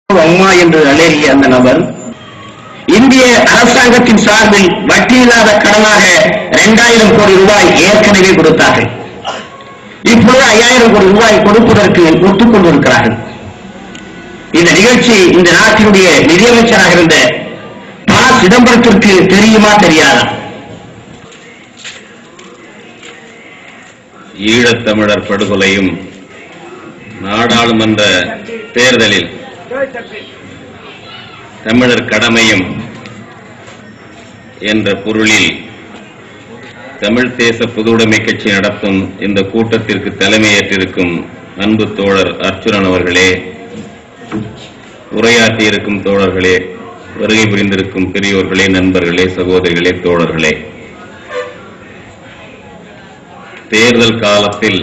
அம்மா என்று அலறிய அந்த நபர் இந்திய அரசாங்கத்தின் சார்பில் வட்டியில்லாத கடனாக இரண்டாயிரம் கோடி ரூபாய் ஏற்கனவே கொடுத்தார்கள் இப்போது ஐயாயிரம் கோடி ரூபாய் கொடுப்பதற்கு ஒத்துக்கொண்டிருக்கிறார்கள் இந்த நிகழ்ச்சி இந்த நாட்டினுடைய நிதியமைச்சராக இருந்த ப சிதம்பரத்திற்கு தெரியுமா தெரியாதா ஈழத்தமிழர் படுகொலையும் நாடாளுமன்ற தேர்தலில் தமிழர் கடமையும் என்ற பொருளில் தமிழ் தேச பொதுவுடைமை கட்சி நடத்தும் இந்த கூட்டத்திற்கு தலைமையேற்றிருக்கும் அன்பு தோழர் அர்ச்சுனன் அவர்களே உரையாற்றியிருக்கும் தோழர்களே வருகை புரிந்திருக்கும் பெரியோர்களே நண்பர்களே சகோதரிகளே தோழர்களே தேர்தல் காலத்தில்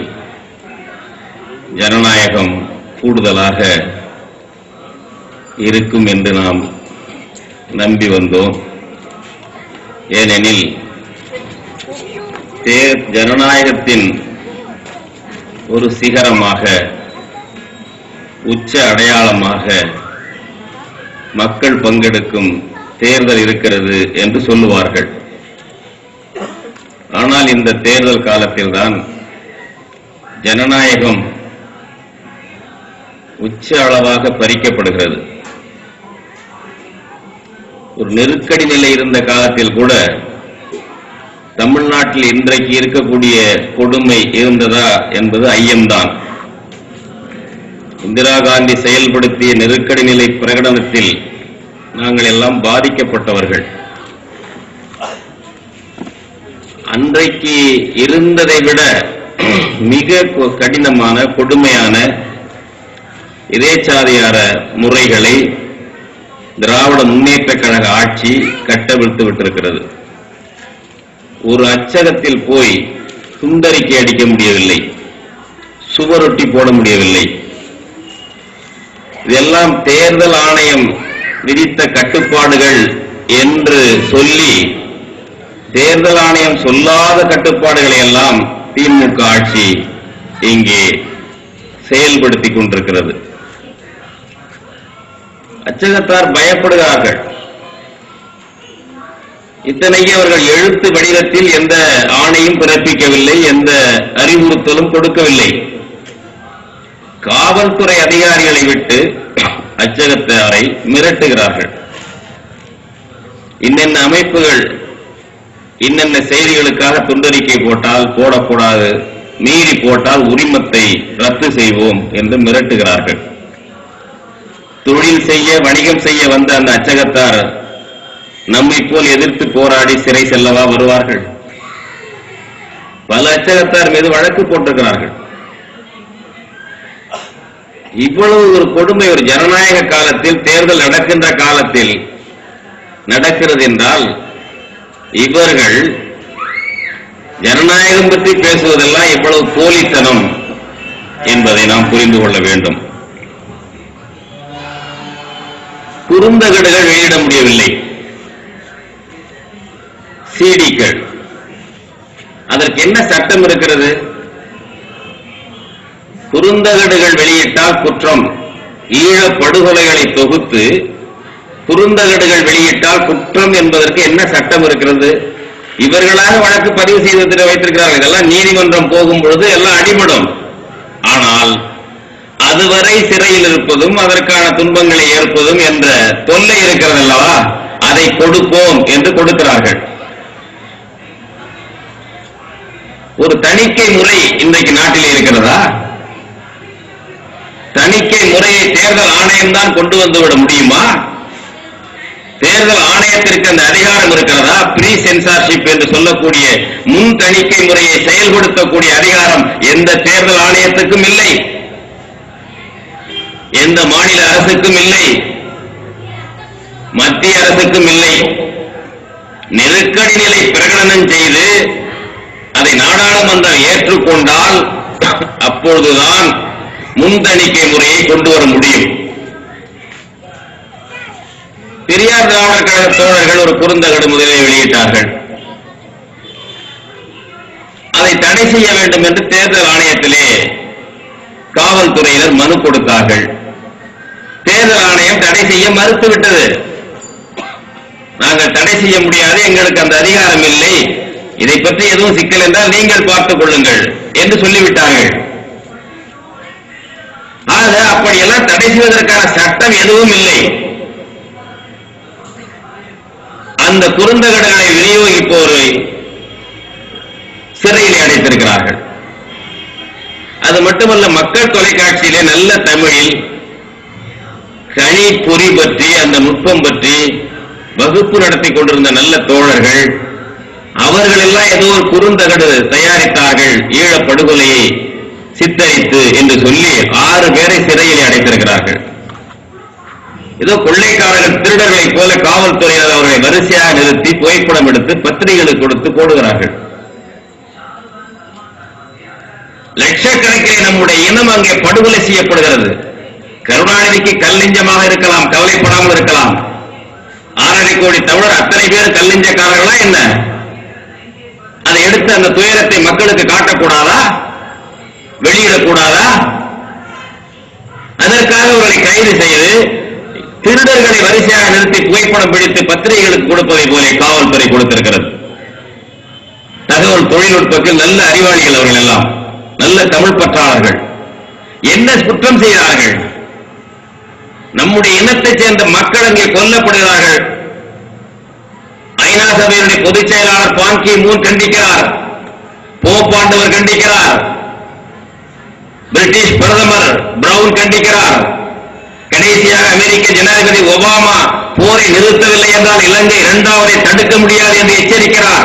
ஜனநாயகம் கூடுதலாக இருக்கும் என்று நாம் நம்பி வந்தோம் ஏனெனில் தேர் ஜனநாயகத்தின் ஒரு சிகரமாக உச்ச அடையாளமாக மக்கள் பங்கெடுக்கும் தேர்தல் இருக்கிறது என்று சொல்லுவார்கள் ஆனால் இந்த தேர்தல் காலத்தில்தான் ஜனநாயகம் உச்ச அளவாக பறிக்கப்படுகிறது ஒரு நெருக்கடி நிலை இருந்த காலத்தில் கூட தமிழ்நாட்டில் இன்றைக்கு இருக்கக்கூடிய கொடுமை இருந்ததா என்பது ஐயம்தான் இந்திரா காந்தி செயல்படுத்திய நெருக்கடி நிலை பிரகடனத்தில் நாங்கள் எல்லாம் பாதிக்கப்பட்டவர்கள் அன்றைக்கு இருந்ததை விட மிக கொ- கடினமான கொடுமையான இதேச்சாதியார முறைகளை திராவிட முன்னேற்ற கழக ஆட்சி கட்டவிழ்த்து விட்டிருக்கிறது ஒரு அச்சகத்தில் போய் சுந்தரிக்கை அடிக்க முடியவில்லை சுவரொட்டி போட முடியவில்லை இதெல்லாம் தேர்தல் ஆணையம் விதித்த கட்டுப்பாடுகள் என்று சொல்லி தேர்தல் ஆணையம் சொல்லாத கட்டுப்பாடுகளை எல்லாம் திமுக ஆட்சி இங்கே செயல்படுத்திக் கொண்டிருக்கிறது அச்சகத்தார் பயப்படுகிறார்கள் இத்தனைக்கு அவர்கள் எழுத்து வடிவத்தில் எந்த ஆணையும் பிறப்பிக்கவில்லை எந்த அறிவுறுத்தலும் கொடுக்கவில்லை காவல்துறை அதிகாரிகளை விட்டு அச்சகத்தாரை மிரட்டுகிறார்கள் இன்னென்ன அமைப்புகள் இன்னென்ன செய்திகளுக்காக துண்டறிக்கை போட்டால் போடக்கூடாது மீறி போட்டால் உரிமத்தை ரத்து செய்வோம் என்று மிரட்டுகிறார்கள் தொழில் செய்ய வணிகம் செய்ய வந்த அந்த அச்சகத்தார் நம்மை போல் எதிர்த்து போராடி சிறை செல்லவா வருவார்கள் பல அச்சகத்தார் மீது வழக்கு போட்டிருக்கிறார்கள் இவ்வளவு ஒரு கொடுமை ஒரு ஜனநாயக காலத்தில் தேர்தல் நடக்கின்ற காலத்தில் நடக்கிறது என்றால் இவர்கள் ஜனநாயகம் பற்றி பேசுவதெல்லாம் எவ்வளவு போலித்தனம் என்பதை நாம் புரிந்து கொள்ள வேண்டும் குறுந்தகடுகள் வெளியிட முடியவில்லை சிடிக்கள் அதற்கு என்ன சட்டம் இருக்கிறது குறுந்தகடுகள் வெளியிட்டால் குற்றம் ஈழப் படுகொலைகளை தொகுத்து குறுந்தகடுகள் வெளியிட்டால் குற்றம் என்பதற்கு என்ன சட்டம் இருக்கிறது இவர்களாக வழக்கு பதிவு செய்து வைத்திருக்கிறார்கள் இதெல்லாம் நீதிமன்றம் போகும் பொழுது எல்லாம் அடிபடும் ஆனால் அதுவரை சிறையில் இருப்பதும் அதற்கான துன்பங்களை ஏற்பதும் என்ற தொல்லை இருக்கிறது அல்லவா அதை கொடுப்போம் என்று கொடுக்கிறார்கள் ஒரு தணிக்கை முறை இன்றைக்கு நாட்டில் இருக்கிறதா தணிக்கை முறையை தேர்தல் ஆணையம் தான் கொண்டு வந்து விட முடியுமா தேர்தல் ஆணையத்திற்கு அந்த அதிகாரம் இருக்கிறதா ப்ரீ சென்சார்ஷிப் என்று சொல்லக்கூடிய முன் தணிக்கை முறையை செயல்படுத்தக்கூடிய அதிகாரம் எந்த தேர்தல் ஆணையத்துக்கும் இல்லை எந்த மாநில அரசுக்கும் இல்லை மத்திய அரசுக்கும் இல்லை நெருக்கடி நிலை பிரகடனம் செய்து அதை நாடாளுமன்றம் ஏற்றுக்கொண்டால் அப்பொழுதுதான் முன்தணிக்கை முறையை கொண்டு வர முடியும் பெரியார் திராவிடர் கழக தோழர்கள் ஒரு குறுந்தகடு முதலில் வெளியிட்டார்கள் அதை தடை செய்ய வேண்டும் என்று தேர்தல் ஆணையத்திலே காவல்துறையினர் மனு கொடுத்தார்கள் தேர்தல் ஆணையம் தடை செய்ய மறுத்துவிட்டது நாங்கள் தடை செய்ய முடியாது எங்களுக்கு அந்த அதிகாரம் இல்லை இதை பற்றி எதுவும் சிக்கல் என்றால் நீங்கள் பார்த்துக் கொள்ளுங்கள் என்று சொல்லிவிட்டார்கள் ஆக அப்படியெல்லாம் தடை செய்வதற்கான சட்டம் எதுவும் இல்லை அந்த குறுந்தகடுகளை விநியோகிப்போரை சிறையிலே அடைத்திருக்கிறார்கள் அது மட்டுமல்ல மக்கள் தொலைக்காட்சியிலே நல்ல தமிழில் கனி பொறி பற்றி அந்த நுட்பம் பற்றி வகுப்பு நடத்தி கொண்டிருந்த நல்ல தோழர்கள் அவர்கள் எல்லாம் ஏதோ ஒரு குறுந்தகடு தயாரித்தார்கள் ஈழ படுகொலையை சித்தரித்து என்று சொல்லி ஆறு பேரை சிறையிலே அடைத்திருக்கிறார்கள் ஏதோ கொள்ளைக்காரர்கள் திருடர்களைப் போல காவல்துறையினர் அவர்களை வரிசையாக நிறுத்தி புகைப்படம் எடுத்து பத்திரிகைகளுக்கு கொடுத்து போடுகிறார்கள் லட்சக்கணக்கிலே நம்முடைய இனம் அங்கே படுகொலை செய்யப்படுகிறது கருணாநிதிக்கு கல்லெஞ்சமாக இருக்கலாம் கவலைப்படாமல் இருக்கலாம் ஆறரை கோடி தமிழர் அத்தனை பேர் கல்லெஞ்சக்காரர்களா என்ன அதை எடுத்து அந்த துயரத்தை மக்களுக்கு காட்டக்கூடாதா வெளியிடக்கூடாதா அதற்காக அவர்களை கைது செய்து திருடர்களை வரிசையாக நிறுத்தி புகைப்படம் பிடித்து பத்திரிகைகளுக்கு கொடுப்பதை போல காவல்துறை கொடுத்திருக்கிறது தகவல் தொழில்நுட்பத்தில் நல்ல அறிவாளிகள் அவர்கள் எல்லாம் நல்ல தமிழ் பற்றாளர்கள் என்ன குற்றம் செய்தார்கள் நம்முடைய இனத்தைச் சேர்ந்த மக்கள் அங்கே கொல்லப்படுகிறார்கள் ஐநா சபையினுடைய பொதுச் செயலாளர் பான் கி மூன் கண்டிக்கிறார் போப்பாண்டவர் கண்டிக்கிறார் பிரிட்டிஷ் பிரதமர் பிரவுன் கண்டிக்கிறார் கடைசியாக அமெரிக்க ஜனாதிபதி ஒபாமா போரை நிறுத்தவில்லை என்றால் இலங்கை இரண்டாவதை தடுக்க முடியாது என்று எச்சரிக்கிறார்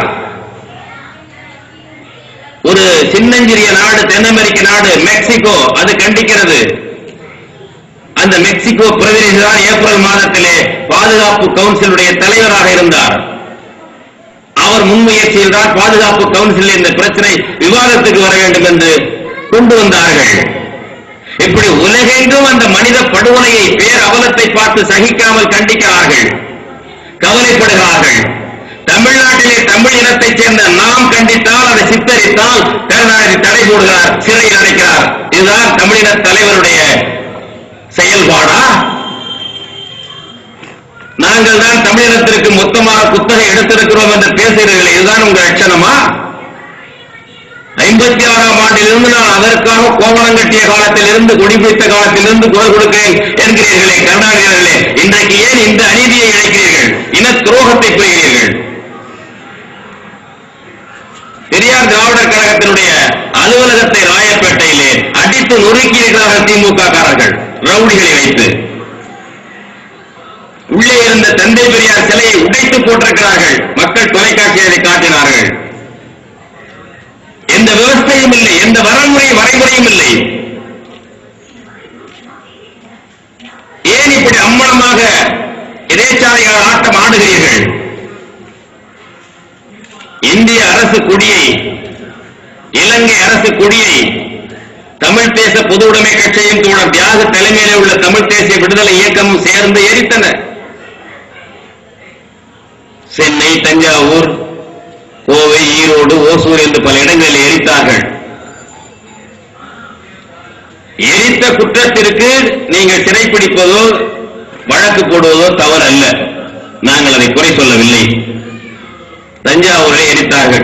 ஒரு சின்னஞ்சிறிய நாடு தென் அமெரிக்க நாடு மெக்சிகோ அது கண்டிக்கிறது அந்த மெக்சிகோ பிரதிநிதி தான் ஏப்ரல் மாதத்திலே பாதுகாப்பு கவுன்சிலுடைய தலைவராக இருந்தார் அவர் முன்முயற்சியில் தான் பாதுகாப்பு கவுன்சிலில் இந்த பிரச்சனை விவாதத்துக்கு வர வேண்டும் என்று கொண்டு வந்தார்கள் இப்படி உலகெங்கும் அந்த மனித படுகொலையை பேர் அவலத்தை பார்த்து சகிக்காமல் கண்டிக்கிறார்கள் கவலைப்படுகிறார்கள் தமிழ்நாட்டிலே தமிழ் இனத்தைச் சேர்ந்த நாம் கண்டித்தால் அதை சித்தரித்தால் கருணாநிதி தடை போடுகிறார் சிறையில் அடைக்கிறார் இதுதான் தமிழின தலைவருடைய செயல்பாடா நாங்கள் தான் தமிழினத்திற்கு மொத்தமாக குத்தகை எடுத்திருக்கிறோம் என்று பேசுகிறீர்கள் இதுதான் உங்கள் லட்சணமா ஐம்பத்தி ஆறாம் ஆண்டிலிருந்து நான் அதற்காக கோவணம் கட்டிய காலத்தில் இருந்து கொடி பிடித்த காலத்தில் இருந்து குரல் கொடுக்கிறேன் என்கிறீர்களே கருணாநிதிகளே இன்றைக்கு ஏன் இந்த அநீதியை இழைக்கிறீர்கள் இன துரோகத்தை புரிகிறீர்கள் பெரியார் திராவிடர் கழகத்தினுடைய அலுவலகத்தை ராயப்பேட்டையிலே அடித்து நொறுக்கி இருக்கிறார்கள் திமுக காரர்கள் ரவுடிகளை வைத்து உள்ளே இருந்த தந்தை பெரியார் சிலையை உடைத்து போட்டிருக்கிறார்கள் மக்கள் தொலைக்காட்சியை காட்டினார்கள் எந்த விவஸ்தையும் இல்லை எந்த வரன்முறை வரைமுறையும் இல்லை ஏன் இப்படி அம்மனமாக இடைச்சாலைகள் ஆட்டம் ஆடுகிறீர்கள் இந்திய அரசு கொடியை இலங்கை அரசு கொடியை தமிழ் தேச பொது உடைமை கட்சியும் தோழர் தியாக தலைமையிலே உள்ள தமிழ் தேசிய விடுதலை இயக்கமும் சேர்ந்து எரித்தன சென்னை தஞ்சாவூர் கோவை ஈரோடு ஓசூர் என்று பல இடங்களில் எரித்தார்கள் எரித்த குற்றத்திற்கு நீங்கள் சிறைப்பிடிப்பதோ வழக்கு போடுவதோ தவறல்ல நாங்கள் அதை குறை சொல்லவில்லை தஞ்சாவூரை எரித்தார்கள்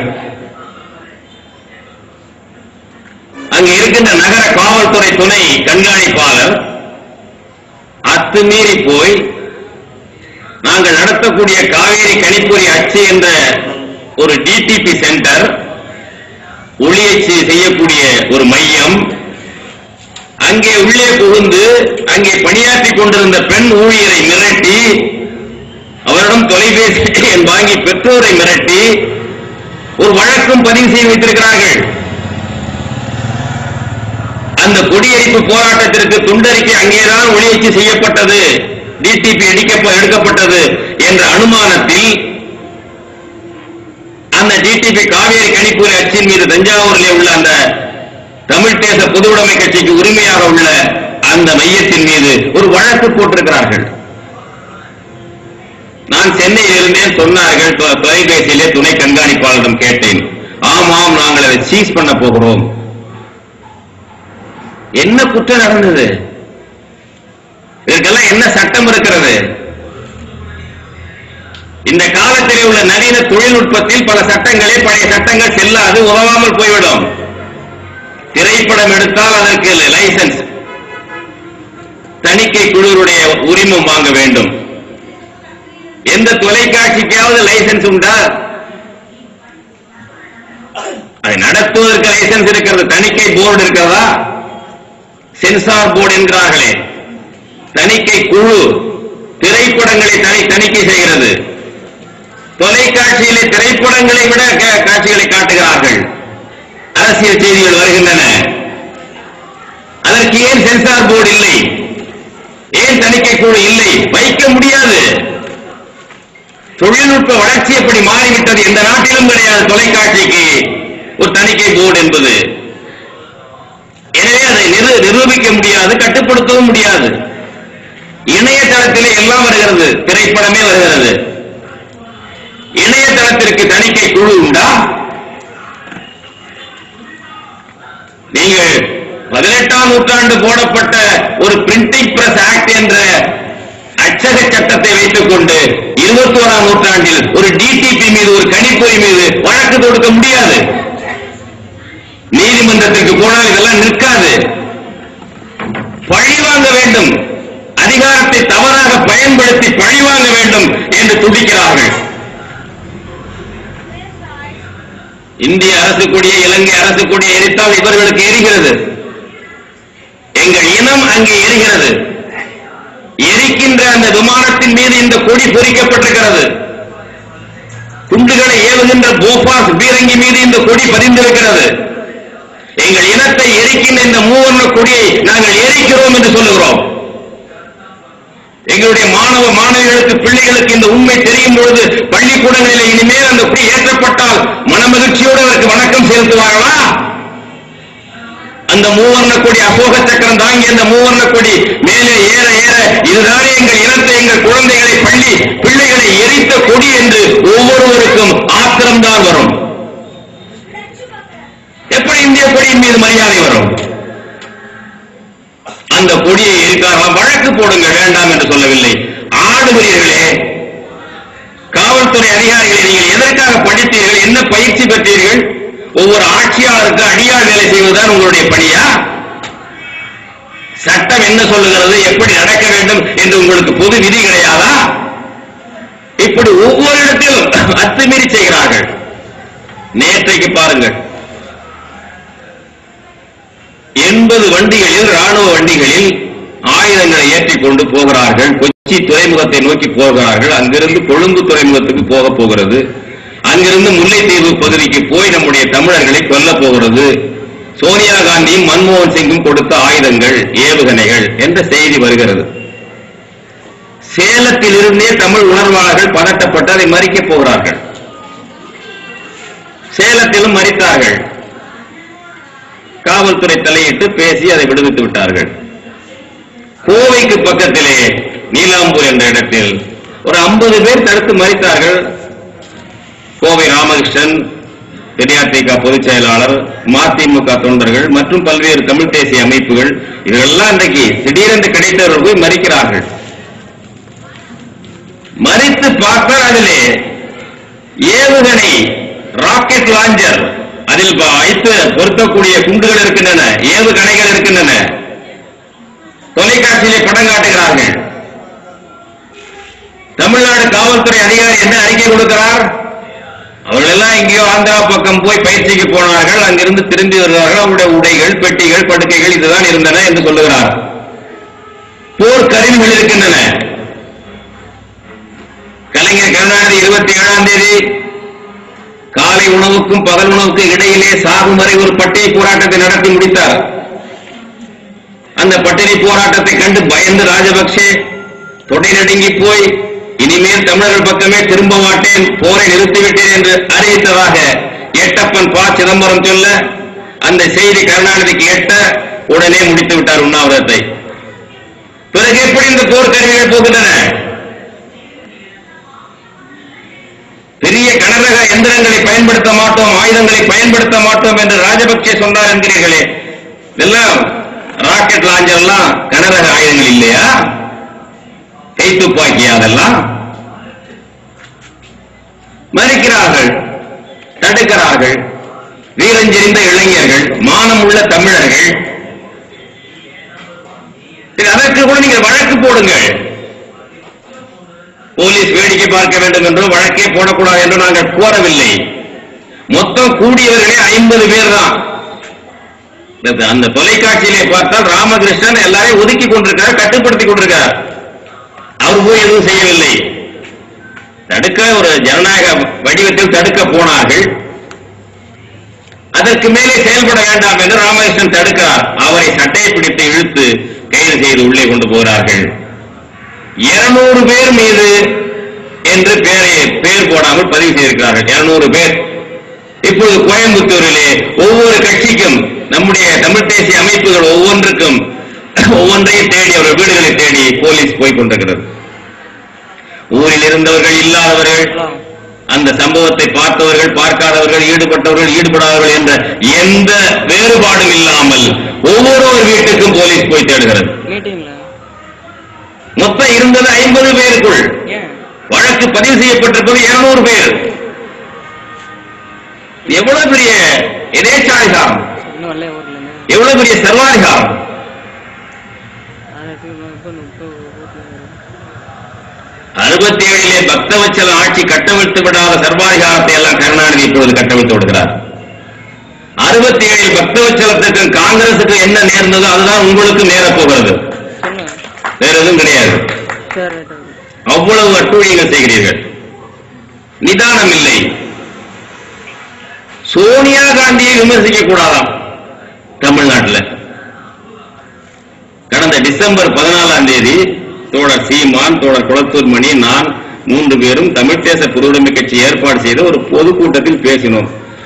அங்கு இருக்கின்ற நகர காவல்துறை துணை கண்காணிப்பாளர் அத்துமீறி போய் நாங்கள் நடத்தக்கூடிய காவேரி கணிப்பொறி அச்சு என்ற ஒரு டிடிபி சென்டர் ஒளியச்சு செய்யக்கூடிய ஒரு மையம் அங்கே உள்ளே புகுந்து அங்கே பணியாற்றிக் கொண்டிருந்த பெண் ஊழியரை மிரட்டி அவரிடம் தொலைபேசி எண் வாங்கி பெற்றோரை மிரட்டி ஒரு வழக்கும் பதிவு செய்து வைத்திருக்கிறார்கள் அந்த கொடியரிப்பு போராட்டத்திற்கு துண்டறிக்கை அங்கேதான் ஒளியச்சு செய்யப்பட்டது டிடிபி எடுக்க எடுக்கப்பட்டது என்ற அனுமானத்தில் அந்த டிடிபி காவேரி கணிப்பூர் அச்சின் மீது தஞ்சாவூரிலே உள்ள அந்த தமிழ் தேச பொதுவுடைமை கட்சிக்கு உரிமையாக உள்ள அந்த மையத்தின் மீது ஒரு வழக்கு போட்டிருக்கிறார்கள் நான் சென்னையில் இருந்தேன் சொன்னார்கள் தொ- தொலைபேசியிலே துணை கண்காணிப்பாளரிடம் கேட்டேன் ஆமாம் நாங்கள் அதை சீஸ் பண்ண போகிறோம் என்ன குற்றம் நடந்தது இதற்கெல்லாம் என்ன சட்டம் இருக்கிறது இந்த காலத்திலே உள்ள நவீன தொழில்நுட்பத்தில் பல சட்டங்களே பழைய சட்டங்கள் செல்லாது உதவாமல் போய்விடும் திரைப்படம் எடுத்தால் அதற்கு லைசன்ஸ் தணிக்கை குழுவுடைய உரிமம் வாங்க வேண்டும் எந்த தொலைக்காட்சிக்காவது லைசன்ஸ் உண்டா அதை நடத்துவதற்கு லைசன்ஸ் இருக்கிறது தணிக்கை போர்டு இருக்கிறதா சென்சார் போர்டு என்கிறார்களே தணிக்கை குழு திரைப்படங்களை தனி தணிக்கை செய்கிறது தொலைக்காட்சியிலே திரைப்படங்களை விட கா- காட்சிகளை காட்டுகிறார்கள் அரசியல் செய்திகள் வருகின்றன அதற்கு ஏன் சென்சார் போர்டு இல்லை ஏன் தணிக்கை குழு இல்லை வைக்க முடியாது தொழில்நுட்ப வளர்ச்சி எப்படி மாறிவிட்டது எந்த நாட்டிலும் கிடையாது தொலைக்காட்சிக்கு ஒரு தணிக்கை போர்டு என்பது எனவே அதை நிரு நிரூபிக்க முடியாது கட்டுப்படுத்தவும் முடியாது இணையதளத்திலே எல்லாம் வருகிறது திரைப்படமே வருகிறது இணையதளத்திற்கு தணிக்கை குழு உண்டா நீங்கள் பதினெட்டாம் நூற்றாண்டு போடப்பட்ட ஒரு பிரிண்டிங் பிரஸ் ஆக்ட் என்ற அச்சக சட்டத்தை வைத்துக் கொண்டு இருபத்தி ஓராம் நூற்றாண்டில் ஒரு டிடிபி மீது ஒரு கணிப்பொறி மீது வழக்கு தொடுக்க முடியாது நீதிமன்றத்திற்கு போனால் இதெல்லாம் நிற்காது பழி வாங்க வேண்டும் அதிகாரத்தை தவறாக பயன்படுத்தி பழி வாங்க வேண்டும் என்று துடிக்கிறார்கள் இந்திய அரசு கொடியை இலங்கை அரசு கொடியை எரித்தால் இவர்களுக்கு எரிகிறது எங்கள் இனம் அங்கே எரிகிறது எரிக்கின்ற அந்த விமானத்தின் மீது இந்த கொடி பொறிக்கப்பட்டிருக்கிறது குண்டுகளை ஏவுகின்ற போபாஸ் பீரங்கி மீது இந்த கொடி பதிந்திருக்கிறது எங்கள் இனத்தை எரிக்கின்ற இந்த மூவர்ண கொடியை நாங்கள் எரிக்கிறோம் என்று சொல்லுகிறோம் எங்களுடைய மாணவ மாணவிகளுக்கு பிள்ளைகளுக்கு இந்த உண்மை தெரியும் பொழுது பள்ளிக்கூடங்களில் இனிமேல் அந்த கொடி ஏற்றப்பட்டால் மனமகிழ்ச்சியோடு அதற்கு வணக்கம் செலுத்துவார்களா அந்த மூவர்ண கொடி அசோக சக்கரம் தாங்கி அந்த மூவர்ண கொடி மேலே ஏற ஏற இதுதானே எங்கள் இனத்தை எங்கள் குழந்தைகளை பள்ளி பிள்ளைகளை எரித்த கொடி என்று ஒவ்வொருவருக்கும் ஆத்திரம்தான் வரும் எப்படி இந்திய கொடியின் மீது மரியாதை வரும் அந்த கொடியை எரித்தார்களாம் வழக்கு போடுங்க வேண்டாம் என்று சொல்லவில்லை ஆடுகிறீர்களே காவல்துறை அதிகாரிகளை நீங்கள் எதற்காக படித்தீர்கள் என்ன பயிற்சி பெற்றீர்கள் ஒவ்வொரு ஆட்சியாளருக்கு அடியாள் வேலை செய்வதுதான் உங்களுடைய பணியா சட்டம் என்ன சொல்லுகிறது எப்படி நடக்க வேண்டும் என்று உங்களுக்கு பொது விதி கிடையாதா இப்படி ஒவ்வொரு இடத்திலும் அத்துமீறி செய்கிறார்கள் நேற்றைக்கு பாருங்கள் எண்பது வண்டிகளில் ராணுவ வண்டிகளில் ஆயுதங்களை ஏற்றிக் கொண்டு போகிறார்கள் கொச்சி துறைமுகத்தை நோக்கி போகிறார்கள் அங்கிருந்து கொழும்பு துறைமுகத்துக்கு போக போகிறது அங்கிருந்து முல்லைத்தீவு பகுதிக்கு போய் நம்முடைய தமிழர்களை கொல்ல போகிறது சோனியா காந்தியும் மன்மோகன் சிங்கும் கொடுத்த ஆயுதங்கள் ஏவுகணைகள் என்ற செய்தி வருகிறது சேலத்திலிருந்தே தமிழ் உணர்வாளர்கள் பதட்டப்பட்டு அதை மறிக்கப் போகிறார்கள் சேலத்திலும் மறித்தார்கள் காவல்துறை தலையிட்டு பேசி அதை விடுவித்து விட்டார்கள் கோவைக்கு பக்கத்திலே நீலாம்பூர் என்ற இடத்தில் ஒரு 50 பேர் தடுத்து மறித்தார்கள் கோவை ராமகிருஷ்ணன் பெரியார்டிக பொதுச் செயலாளர் மதிமுக தொண்டர்கள் மற்றும் பல்வேறு தமிழ் தேசிய அமைப்புகள் இதெல்லாம் இன்றைக்கு திடீரென்று கிடைத்தவர்கள் போய் மறிக்கிறார்கள் மறித்து பார்த்தால் அதிலே ஏவுகணை ராக்கெட் லாஞ்சர் அதில் ப- வைத்து பொருத்தக்கூடிய குண்டுகள் இருக்கின்றன ஏவுகணைகள் இருக்கின்றன தொலைக்காட்சியிலே படம் காட்டுகிறார்கள் தமிழ்நாடு காவல்துறை அதிகாரி என்ன அறிக்கை கொடுக்கிறார் அவர்கள் எல்லாம் எங்கேயோ ஆந்திரா பக்கம் போய் பயிற்சிக்கு போனார்கள் அங்கிருந்து திரும்பி வருகிறார்கள் அவருடைய உடைகள் பெட்டிகள் படுக்கைகள் இதுதான் இருந்தன என்று சொல்லுகிறார் போர் கருவிகள் இருக்கின்றன கலைஞர் கருணாநிதி இருபத்தி ஏழாம் தேதி காலை உணவுக்கும் பகல் உணவுக்கும் இடையிலே சாகும் வரை ஒரு பட்டினி போராட்டத்தை நடத்தி முடித்தார் அந்த பட்டினி போராட்டத்தை கண்டு பயந்து ராஜபக்சே தொடை நடுங்கி போய் இனிமேல் தமிழர்கள் பக்கமே திரும்ப மாட்டேன் போரை நிறுத்திவிட்டேன் என்று அறிவித்ததாக எட்டப்பன் ப சிதம்பரம் சொல்ல அந்த செய்தி கருணாநிதிக்கு எட்ட உடனே முடித்து விட்டார் உண்ணாவிரதத்தை பிறகு எப்படி இந்த போர்க்கருவிகள் போகின்றன பெரிய கனரக எந்திரங்களை பயன்படுத்த மாட்டோம் ஆயுதங்களை பயன்படுத்த மாட்டோம் என்று ராஜபக்சே சொன்னார் என்கிறீர்களே இதெல்லாம் ராக்கெட் லாஞ்சர் எல்லாம் கனரக ஆயுதங்கள் இல்லையா கைத்துப்பாக்கி அதெல்லாம் மறிக்கிறார்கள் தடுக்கிறார்கள் வீரஞ்செறிந்த இளைஞர்கள் மானமுள்ள தமிழர்கள் சரி, அதற்கு கூட நீங்கள் வழக்கு போடுங்கள் போலீஸ் வேடிக்கை பார்க்க வேண்டும் என்றோ வழக்கே போடக்கூடாது என்று நாங்கள் கோரவில்லை மொத்தம் கூடியவர்களே ஐம்பது பேர் தான் இந்த- அந்த தொலைக்காட்சியிலே பார்த்தால் ராமகிருஷ்ணன் எல்லாரையும் ஒதுக்கி கொண்டிருக்கிறார் கட்டுப்படுத்தி கொண்டிருக்கிறார் அவர் போய் எதுவும் செய்யவில்லை தடுக்க ஒரு ஜனநாயக வடிவத்தில் தடுக்க போனார்கள் அதற்கு மேலே செயல்பட வேண்டாம் என்று ராமகிருஷ்ணன் தடுக்கிறார் அவரை சட்டையை பிடித்து இழுத்து கைது செய்து உள்ளே கொண்டு போகிறார்கள் இருநூறு பேர் மீது என்று பெயரை பெயர் போடாமல் பதிவு செய்திருக்கிறார்கள் இருநூறு பேர் இப்பொழுது கோயம்புத்தூரிலே ஒவ்வொரு கட்சிக்கும் நம்முடைய தமிழ் தேசிய அமைப்புகள் ஒவ்வொன்றுக்கும் ஒவ்வொன்றையும் தேடி அவர்கள் வீடுகளை தேடி போலீஸ் போய் கொண்டிருக்கிறது ஊரில் இருந்தவர்கள் இல்லாதவர்கள் அந்த சம்பவத்தை பார்த்தவர்கள் பார்க்காதவர்கள் ஈடுபட்டவர்கள் ஈடுபடாதவர்கள் என்ற எந்த வேறுபாடும் இல்லாமல் ஒவ்வொரு வீட்டுக்கும் போலீஸ் போய் தேடுகிறது கேட்டீங்களா மொத்தம் இருந்தது ஐம்பது பேருக்குள் ஏன் வழக்கு பதிவு செய்யப்பட்டிருப்பது இருநூறு பேர் இது எவ்வளவு பெரிய எதேச்சாதிகாரம் இன்னும் வரல ஊர்ல இருந்து எவ்வளவு பெரிய சர்வாதிகாரம் ஆயிரத்தி முப்பது முப்பது ஓட்டுல அறுபத்தி ஏழிலே பக்தவச்சல ஆட்சி கட்டவிழ்த்து விடாத சர்வாதிகாரத்தை எல்லாம் கருணாநிதி இப்பொழுது கட்டவிழ்த்து விடுகிறார் அறுபத்தி ஏழில் பக்தவச்சலத்துக்கும் காங்கிரசுக்கும் என்ன நேர்ந்ததோ அதுதான் உங்களுக்கு நேரப் போகிறது சொல்லுங்க வேற எதுவும் கிடையாது சரி ரைட் அவ்வளவு அட்டூழியங்கள் செய்கிறீர்கள் நிதானம் இல்லை சோனியா காந்தியை விமர்சிக்க கூடாதாம் தமிழ்நாட்டில் கடந்த டிசம்பர் பதினாலாம் தேதி தோழர் சீமான் தோழர் குளத்தூர் மணி நான் மூன்று பேரும் தமிழ் தேச பொதுவுடைமை கட்சி ஏற்பாடு செய்த ஒரு பொதுக்கூட்டத்தில் பேசினோம்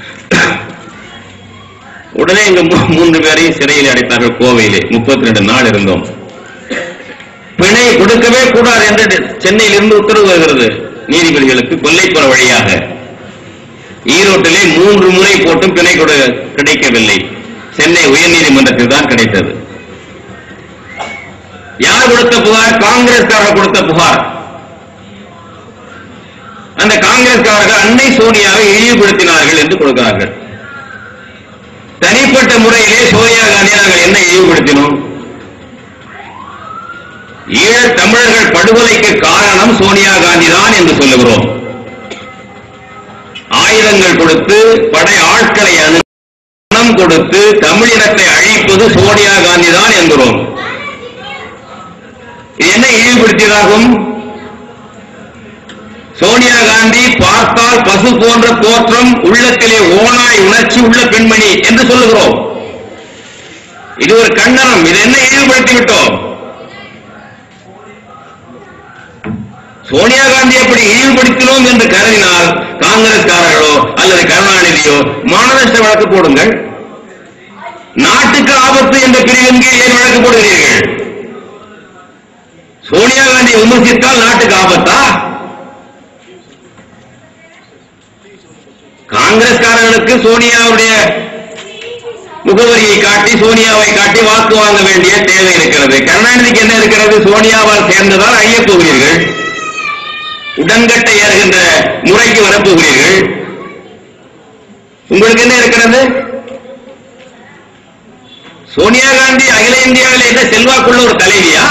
உடனே எங்க மூ- மூன்று பேரையும் சிறையில் அடைத்தார்கள் கோவையிலே முப்பத்தி ரெண்டு நாள் இருந்தோம் பிணை கொடுக்கவே கூடாது என்று சென்னையில் இருந்து உத்தரவு வருகிறது நீதிபதிகளுக்கு கொல்லைப்புற வழியாக ஈரோட்டிலே மூன்று முறை போட்டும் பிணை கொடு கிடைக்கவில்லை சென்னை உயர்நீதிமன்றத்தில் தான் கிடைத்தது யார் கொடுத்த புகார் காங்கிரஸ்காரர் கொடுத்த புகார் அந்த காங்கிரஸ்காரர்கள் அன்னை சோனியாவை இழிவுபடுத்தினார்கள் என்று கொடுக்கிறார்கள் தனிப்பட்ட முறையிலே சோனியா காந்தியை நாங்கள் என்ன இழிவுபடுத்தினோம் ஈழத் தமிழர்கள் படுகொலைக்கு காரணம் சோனியா காந்தி தான் என்று சொல்லுகிறோம் ஆயுதங்கள் கொடுத்து படை ஆட்களை அனு பணம் கொடுத்து தமிழினத்தை அழிப்பது சோனியா காந்தி தான் என்கிறோம் இது என்ன இழிவுபடுத்தியதாகும் சோனியா காந்தி பார்த்தால் பசு போன்ற தோற்றம் உள்ளத்திலே ஓனாய் உணர்ச்சி உள்ள பெண்மணி என்று சொல்லுகிறோம் இது ஒரு கண்டனம் இது என்ன இழிவுபடுத்தி விட்டோம் சோனியா காந்தி அப்படி இழிவுபடுத்தினோம் என்று கருதினால் காங்கிரஸ்காரர்களோ அல்லது கருணாநிதியோ மானநஷ்ட வழக்கு போடுங்கள் நாட்டுக்கு ஆபத்து என்ற பிரிவின் கீழ் ஏன் வழக்கு போடுகிறீர்கள் சோனியா காந்தி விமர்சித்தால் நாட்டுக்கு ஆபத்தா காங்கிரஸ்காரர்களுக்கு சோனியாவுடைய முகவரியை காட்டி சோனியாவை காட்டி வாக்கு வாங்க வேண்டிய தேவை இருக்கிறது கருணாநிதிக்கு என்ன இருக்கிறது சோனியாவால் சேர்ந்ததால் ஐயப் போகிறீர்கள் உடன்கட்டை ஏறுகின்ற முறைக்கு வரப்போகிறீர்கள் உங்களுக்கு என்ன இருக்கிறது சோனியா காந்தி அகில இந்தியாவில் என்ன செல்வாக்குள்ள ஒரு தலைவியா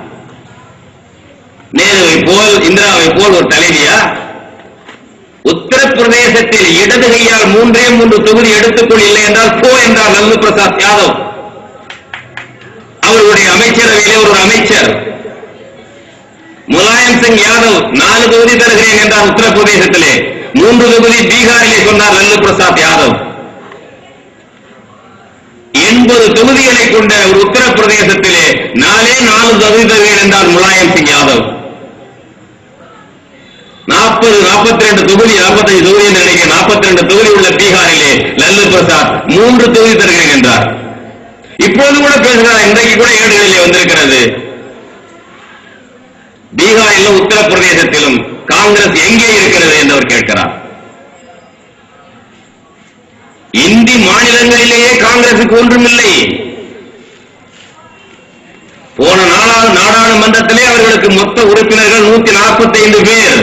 நேருவை போல் இந்திராவை போல் ஒரு தலைவியா உத்தரப்பிரதேசத்தில் இடது கையால் மூன்றே மூன்று தொகுதி எடுத்துக்கொள் இல்லை என்றால் போ என்றார் லல்லு பிரசாத் யாதவ் அவருடைய அமைச்சரவையிலே ஒரு அமைச்சர் முலாயம் சிங் யாதவ் நாலு தொகுதி தருகிறேன் என்றார் உத்தரப்பிரதேசத்திலே மூன்று தொகுதி பீகாரிலே சொன்னார் லல்லு பிரசாத் யாதவ் எண்பது தொகுதிகளை கொண்ட ஒரு உத்தரப்பிரதேசத்திலே நாலே நாலு தொகுதி தருகிறேன் என்றார் முலாயம் சிங் யாதவ் நாற்பது நாற்பத்தி ரெண்டு தொகுதி நாற்பத்தஞ்சு தொகுதி என்று நினைக்கிறேன் நாற்பத்தி ரெண்டு தொகுதி உள்ள பீகாரிலே லல்லு பிரசாத் மூன்று தொகுதி தருகிறேன் என்றார் இப்போது கூட பேசுகிறார் இன்றைக்கு கூட ஏடுகளிலே வந்திருக்கிறது பீகாரிலும் உத்தரப்பிரதேசத்திலும் காங்கிரஸ் எங்கே இருக்கிறது என்று அவர் கேட்கிறார் இந்தி மாநிலங்களிலேயே காங்கிரசுக்கு ஒன்றுமில்லை போன நாடாளு நாடாளுமன்றத்திலே அவர்களுக்கு மொத்த உறுப்பினர்கள் நூத்தி நாற்பத்தி ஐந்து பேர்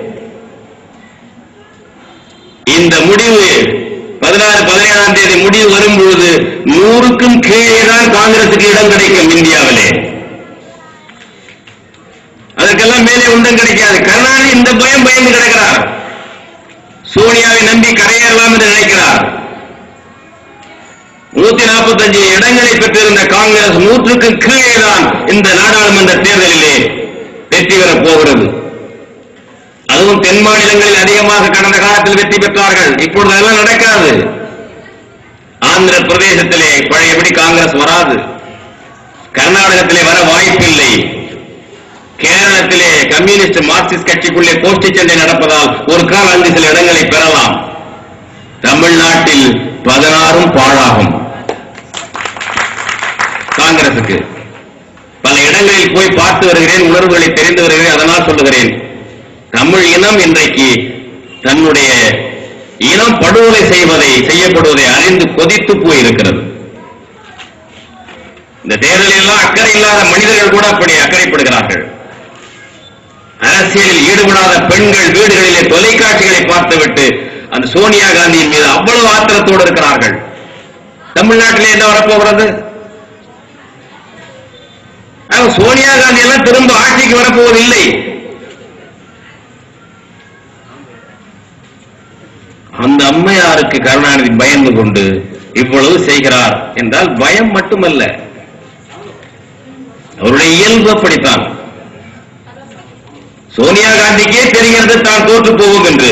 இந்த முடிவு பதினாறு பதினேழாம் தேதி முடிவு வரும்பொழுது நூறுக்கும் கீழே தான் காங்கிரசுக்கு இடம் கிடைக்கும் இந்தியாவிலே அதற்கெல்லாம் மேலே ஒன்றும் கிடைக்காது கருணாநிதி இந்த பயம் பயந்து கிடக்கிறார் சோனியாவை நம்பி கரையேறலாம் என்று நினைக்கிறார் நூத்தி நாற்பத்தஞ்சு இடங்களை பெற்றிருந்த காங்கிரஸ் நூற்றுக்கு கீழே தான் இந்த நாடாளுமன்ற தேர்தலிலே வெற்றி பெறப் போகிறது அதுவும் தென் மாநிலங்களில் அதிகமாக கடந்த காலத்தில் வெற்றி பெற்றார்கள் இப்பொழுது அதெல்லாம் நடக்காது ஆந்திர பிரதேசத்திலே பழையபடி காங்கிரஸ் வராது கர்நாடகத்திலே வர வாய்ப்பில்லை கேரளத்திலே கம்யூனிஸ்ட் மார்க்சிஸ்ட் கட்சிக்குள்ளே கோஷ்டி சண்டை நடப்பதால் ஒரு கால அங்கு சில இடங்களை பெறலாம் தமிழ்நாட்டில் பதினாறும் பாழாகும் காங்கிரசுக்கு பல இடங்களில் போய் பார்த்து வருகிறேன் உணர்வுகளை தெரிந்து வருகிறேன் அதனால் சொல்லுகிறேன் தமிழ் இனம் இன்றைக்கு தன்னுடைய இனம் படுகொலை செய்வதை செய்யப்படுவதை அறிந்து கொதித்து போயிருக்கிறது இந்த தேர்தலில் எல்லாம் அக்கறை இல்லாத மனிதர்கள் கூட அப்படி அக்கறைப்படுகிறார்கள் அரசியலில் ஈடுபடாத பெண்கள் வீடுகளிலே தொலைக்காட்சிகளை பார்த்துவிட்டு அந்த சோனியா காந்தியின் மீது அவ்வளவு ஆத்திரத்தோடு இருக்கிறார்கள் தமிழ்நாட்டிலே என்ன வரப்போகிறது ஆக, சோனியா காந்தி எல்லாம் திரும்ப ஆட்சிக்கு வரப்போவதில்லை அந்த அம்மையாருக்கு கருணாநிதி பயந்து கொண்டு இவ்வளவு செய்கிறார் என்றால் பயம் மட்டுமல்ல அவருடைய இயல்பு அப்படித்தான் சோனியா காந்திக்கே தெரிகிறது தான் தோற்று போவோம் என்று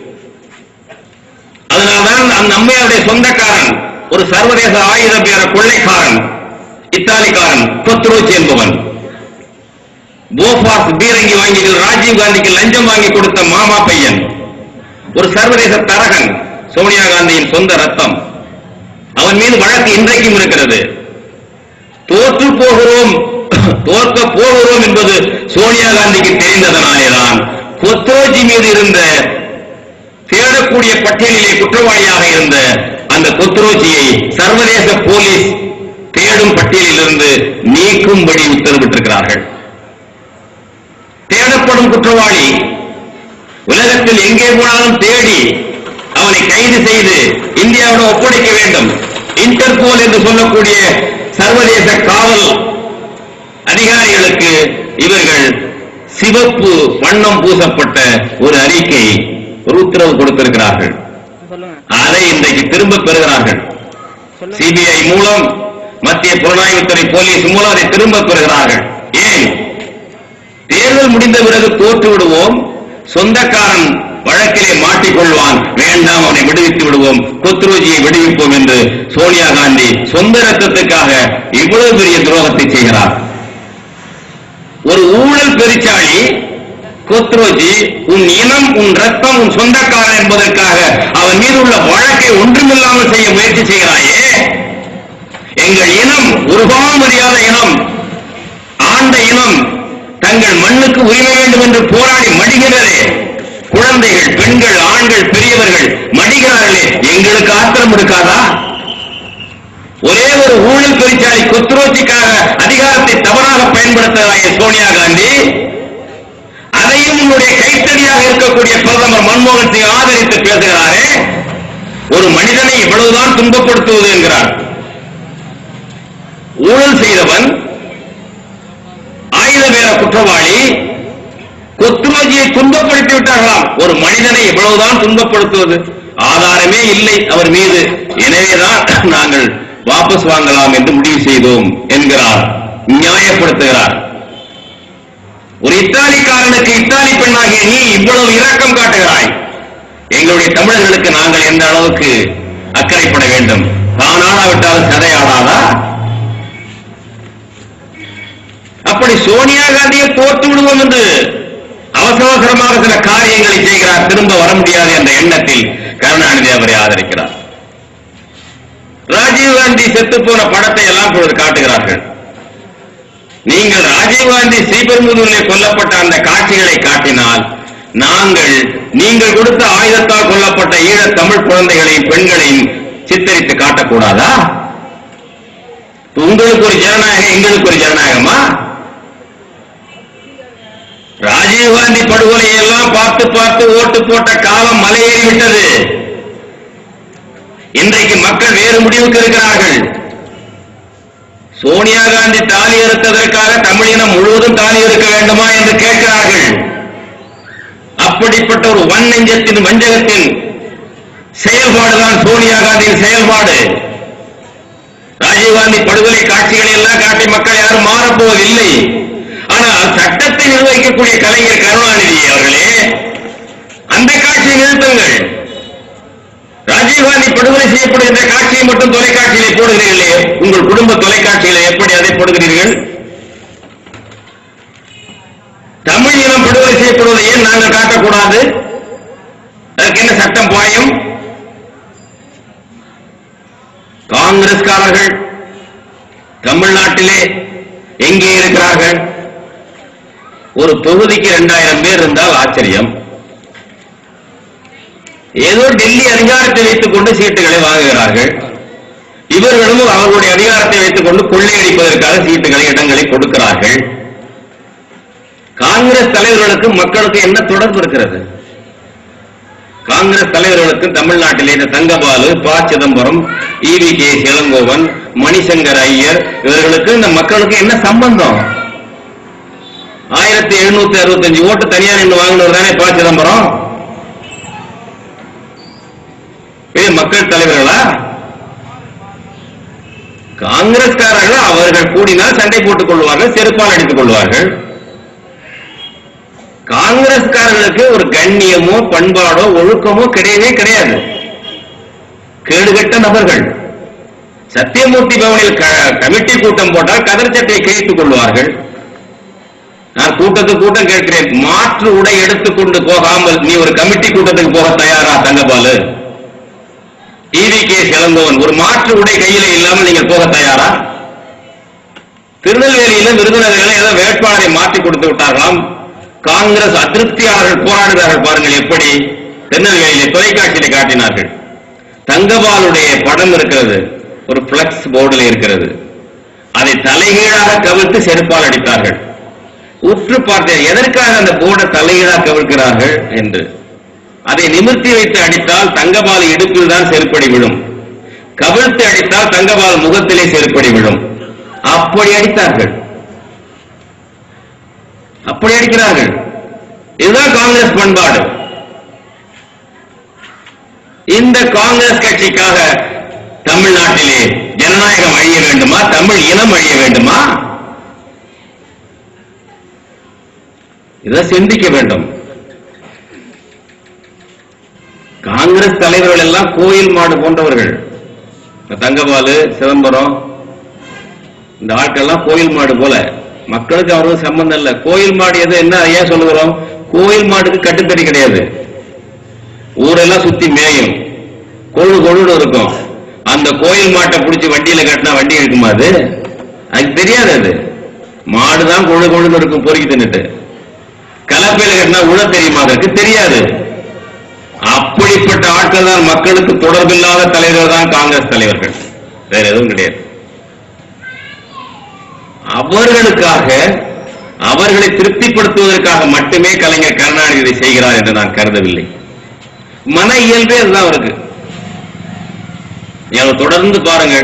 அதனால்தான் அந்த அம்மையாருடைய சொந்தக்காரன் ஒரு சர்வதேச ஆயுத பேர கொள்ளைக்காரன் இத்தாலிக்காரன் கொத்ரோச் என்பவன் போபாஸ் பீரங்கி வாங்கி ராஜீவ் காந்திக்கு லஞ்சம் வாங்கி கொடுத்த மாமா பையன் ஒரு சர்வதேச தரகன் சோனியா காந்தியின் சொந்த ரத்தம் அவன் மீது வழக்கு இன்றைக்கும் இருக்கிறது தோற்று போகிறோம் தோற்க போகிறோம் என்பது சோனியா காந்திக்கு தெரிந்ததனாலேதான் கொத்ரோஜி மீது இருந்த தேடக்கூடிய பட்டியலிலே குற்றவாளியாக இருந்த அந்த கொத்ரோஜியை சர்வதேச போலீஸ் தேடும் பட்டியலில் இருந்து நீக்கும்படி உத்தரவிட்டிருக்கிறார்கள் தேடப்படும் குற்றவாளி உலகத்தில் எங்கே போனாலும் தேடி அவனை கைது செய்து இந்தியாவிடம் ஒப்படைக்க வேண்டும் இன்டர்போல் என்று சொல்லக்கூடிய சர்வதேச காவல் அதிகாரிகளுக்கு இவர்கள் சிவப்பு வண்ணம் பூசப்பட்ட ஒரு அறிக்கை ஒரு உத்தரவு கொடுத்திருக்கிறார்கள் சொல்லுங்க அதை இன்றைக்கு திரும்ப பெறுகிறார்கள் சொல்லுங்க சிபிஐ மூலம் மத்திய புலனாய்வுத்துறை போலீஸ் மூலம் அதை திரும்ப பெறுகிறார்கள் ஏன் தேர்தல் முடிந்த பிறகு தோற்று விடுவோம் சொந்தக்காரன் வழக்கிலே மாட்டிக்கொள்வான் வேண்டாம் அவனை விடுவித்து விடுவோம் கொத்ரோஜியை விடுவிப்போம் என்று சோனியா காந்தி சொந்த ரத்தத்துக்காக இவ்வளவு பெரிய துரோகத்தை செய்கிறார் ஒரு ஊழல் பெருச்சாளி கொத்ரோஜி உன் இனம் உன் ரத்தம் உன் சொந்தக்காரன் என்பதற்காக அவன் மீது உள்ள வழக்கை ஒன்றுமில்லாமல் செய்ய முயற்சி செய்கிறாயே எங்கள் இனம் உருவாமறியாத இனம் ஆண்ட இனம் தங்கள் மண்ணுக்கு உரிமை வேண்டும் என்று போராடி மடிகிறதே குழந்தைகள் பெண்கள் ஆண்கள் பெரியவர்கள் மடிகிறார்களே எங்களுக்கு ஆத்திரம் இருக்காதா ஒரே ஒரு ஊழல் பெருச்சாளி கொத்ரோச்சிக்காக அதிகாரத்தை தவறாக பயன்படுத்துகிறாயே சோனியா காந்தி அதையும் உன்னுடைய கைத்தடியாக இருக்கக்கூடிய பிரதமர் மன்மோகன் சிங் ஆதரித்து பேசுகிறாரே ஒரு மனிதனை இவ்வளவுதான் துன்பப்படுத்துவது என்கிறார் ஊழல் செய்தவன் ஆயுத வேற குற்றவாளி கொத்துமதியை துன்பப்படுத்தி விட்டார்களாம் ஒரு மனிதனை எவ்வளவுதான் துன்பப்படுத்துவது ஆதாரமே இல்லை அவர் மீது எனவேதான் நாங்கள் வாபஸ் வாங்கலாம் என்று முடிவு செய்தோம் என்கிறார் நியாயப்படுத்துகிறார் ஒரு இத்தாலிக்காரனுக்கு இத்தாலி பெண்ணாகிய நீ இவ்வளவு இரக்கம் காட்டுகிறாய் எங்களுடைய தமிழர்களுக்கு நாங்கள் எந்த அளவுக்கு அக்கறைப்பட வேண்டும் தான் ஆடாவிட்டால் சதையாடாதா அப்படி சோனியா காந்தியை போட்டு விடுவோம் என்று அவசர அவசரமாக சில காரியங்களை செய்கிறார் திரும்ப வர முடியாது என்ற எண்ணத்தில் கருணாநிதி அவரை ஆதரிக்கிறார் ராஜீவ் காந்தி செத்து போன படத்தை எல்லாம் இப்பொழுது காட்டுகிறார்கள் நீங்கள் ராஜீவ் காந்தி ஸ்ரீபெரும்புதூரிலே கொல்லப்பட்ட அந்த காட்சிகளை காட்டினால் நாங்கள் நீங்கள் கொடுத்த ஆயுதத்தால் கொல்லப்பட்ட ஈழத் தமிழ் குழந்தைகளையும் பெண்களையும் சித்தரித்து காட்டக்கூடாதா உங்களுக்கு ஒரு ஜனநாயகம் எங்களுக்கு ஒரு ஜனநாயகமா ராஜீவ்காந்தி படுகொலையை எல்லாம் பார்த்து பார்த்து ஓட்டு போட்ட காலம் மலையேறி விட்டது இன்றைக்கு மக்கள் வேறு முடிவுக்கு இருக்கிறார்கள் சோனியா காந்தி தாலி அறுத்ததற்காக தமிழினம் முழுவதும் தாலி இருக்க வேண்டுமா என்று கேட்கிறார்கள் அப்படிப்பட்ட ஒரு வன்னெஞ்சத்தின் வஞ்சகத்தின் செயல்பாடுதான் சோனியா காந்தியின் செயல்பாடு ராஜீவ்காந்தி படுகொலை காட்சிகளை எல்லாம் காட்டி மக்கள் யாரும் மாறப்போவதில்லை ஆனால் சட்டத்தை நிர்வகிக்கக்கூடிய கலைஞர் கருணாநிதி அவர்களே அந்த காட்சியை நிறுத்துங்கள் ராஜீவ்காந்தி படுகொலை செய்யப்படுகின்ற காட்சியை மட்டும் தொலைக்காட்சியிலே போடுகிறீர்களே உங்கள் குடும்ப தொலைக்காட்சியில எப்படி அதை போடுகிறீர்கள் தமிழ் இனம் படுகொலை செய்யப்படுவதை ஏன் நாங்கள் காட்டக்கூடாது அதற்கு என்ன சட்டம் பாயம் காங்கிரஸ்காரர்கள் தமிழ்நாட்டிலே எங்கே இருக்கிறார்கள் ஒரு தொகுதிக்கு இரண்டாயிரம் பேர் இருந்தால் ஆச்சரியம் ஏதோ டெல்லி அதிகாரத்தை வைத்துக் கொண்டு சீட்டுகளை வாங்குகிறார்கள் இவர்களும் அவர்களுடைய அதிகாரத்தை வைத்துக் கொண்டு கொள்ளையடிப்பதற்காக சீட்டுகளை இடங்களை கொடுக்கிறார்கள் காங்கிரஸ் தலைவர்களுக்கு மக்களுக்கு என்ன தொடர்பு இருக்கிறது காங்கிரஸ் தலைவர்களுக்கு தமிழ்நாட்டிலே இந்த Thangabalu P Chidambaram EV K Elangovan Mani Shankar Aiyar இவர்களுக்கு இந்த மக்களுக்கு என்ன சம்பந்தம் ஆயிரத்தி எழுநூத்தி அறுபத்தஞ்சு ஓட்டு தனியா நின்று வாங்கினவர் தானே ப சிதம்பரம் இது மக்கள் தலைவர்களா காங்கிரஸ்காரர்கள் அவர்கள் கூடினால் சண்டை போட்டுக் கொள்வார்கள் செருப்பால் அடித்துக் கொள்வார்கள் காங்கிரஸ்காரர்களுக்கு ஒரு கண்ணியமோ பண்பாடோ ஒழுக்கமோ கிடையவே கிடையாது கேடுகட்ட நபர்கள் சத்தியமூர்த்தி பவனில் க- கமிட்டி கூட்டம் போட்டால் கதர் சட்டையை கிழித்துக் கொள்வார்கள் நான் கூட்டத்துக்கு கூட்டம் கேட்கிறேன் மாற்று உடை எடுத்துக்கொண்டு போகாமல் நீ ஒரு கமிட்டி கூட்டத்துக்கு போக தயாரா தங்கபாலு ஈவி கே இளங்கோவன் ஒரு மாற்று உடை கையில இல்லாமல் நீங்கள் போக தயாரா திருநெல்வேலியில விருதுநகரில் ஏதோ வேட்பாளரை மாற்றி கொடுத்து விட்டார்களாம் காங்கிரஸ் அதிருப்தியாளர்கள் போராடுகிறார்கள் பாருங்கள் எப்படி திருநெல்வேலியிலே தொலைக்காட்சியில காட்டினார்கள் தங்கபாலுடைய படம் இருக்கிறது ஒரு பிளக்ஸ் போர்டில் இருக்கிறது அதை தலைகீழாக கவிழ்த்து செருப்பால் அடித்தார்கள் உற்று பார்த்தேன் எதற்காக அந்த போர்டை தலைகீழாக கவிழ்க்கிறார்கள் என்று அதை நிமிர்த்தி வைத்து அடித்தால் தங்கபால் இடுப்பில் தான் செருப்படி விழும் கவிழ்த்து அடித்தால் தங்கபால் முகத்திலே செருப்படி விழும் அப்படி அடித்தார்கள் அப்படி அடிக்கிறார்கள் இதுதான் காங்கிரஸ் பண்பாடு இந்த காங்கிரஸ் கட்சிக்காக தமிழ்நாட்டிலே ஜனநாயகம் அழிய வேண்டுமா தமிழ் இனம் அழிய வேண்டுமா இதை சிந்திக்க வேண்டும் காங்கிரஸ் தலைவர்கள் எல்லாம் கோயில் மாடு போன்றவர்கள் இந்த தங்கபாலு சிதம்பரம் இந்த ஆட்கள்லாம் கோயில் மாடு போல மக்களுக்கு அவருக்கு சம்பந்தம் இல்ல கோயில் மாடு எது என்ன ஏன் சொல்லுகிறோம் கோயில் மாடுக்கு கட்டுத்தறி கிடையாது ஊரெல்லாம் சுத்தி மேயும் கொழு கொழுன்னு இருக்கும் அந்த கோயில் மாட்டை பிடிச்சி வண்டியில கட்டினா வண்டி இருக்குமா அது அதுக்கு தெரியாது அது மாடுதான் கொழு கொழுன்னு இருக்கும் பொறுக்கி தின்னுட்டு கலப்பையில கட்டினா உழ தெரியுமா அதற்கு தெரியாது அப்படிப்பட்ட ஆட்கள் தான் மக்களுக்கு தொடர்பில்லாத தலைவர்கள் தான் காங்கிரஸ் தலைவர்கள் வேற எதுவும் கிடையாது அவர்களுக்காக அவர்களை திருப்திப்படுத்துவதற்காக மட்டுமே கலைஞர் கருணாநிதி இதை செய்கிறார் என்று நான் கருதவில்லை மன இயல்பே அதுதான் அவருக்கு நீங்கள் தொடர்ந்து பாருங்கள்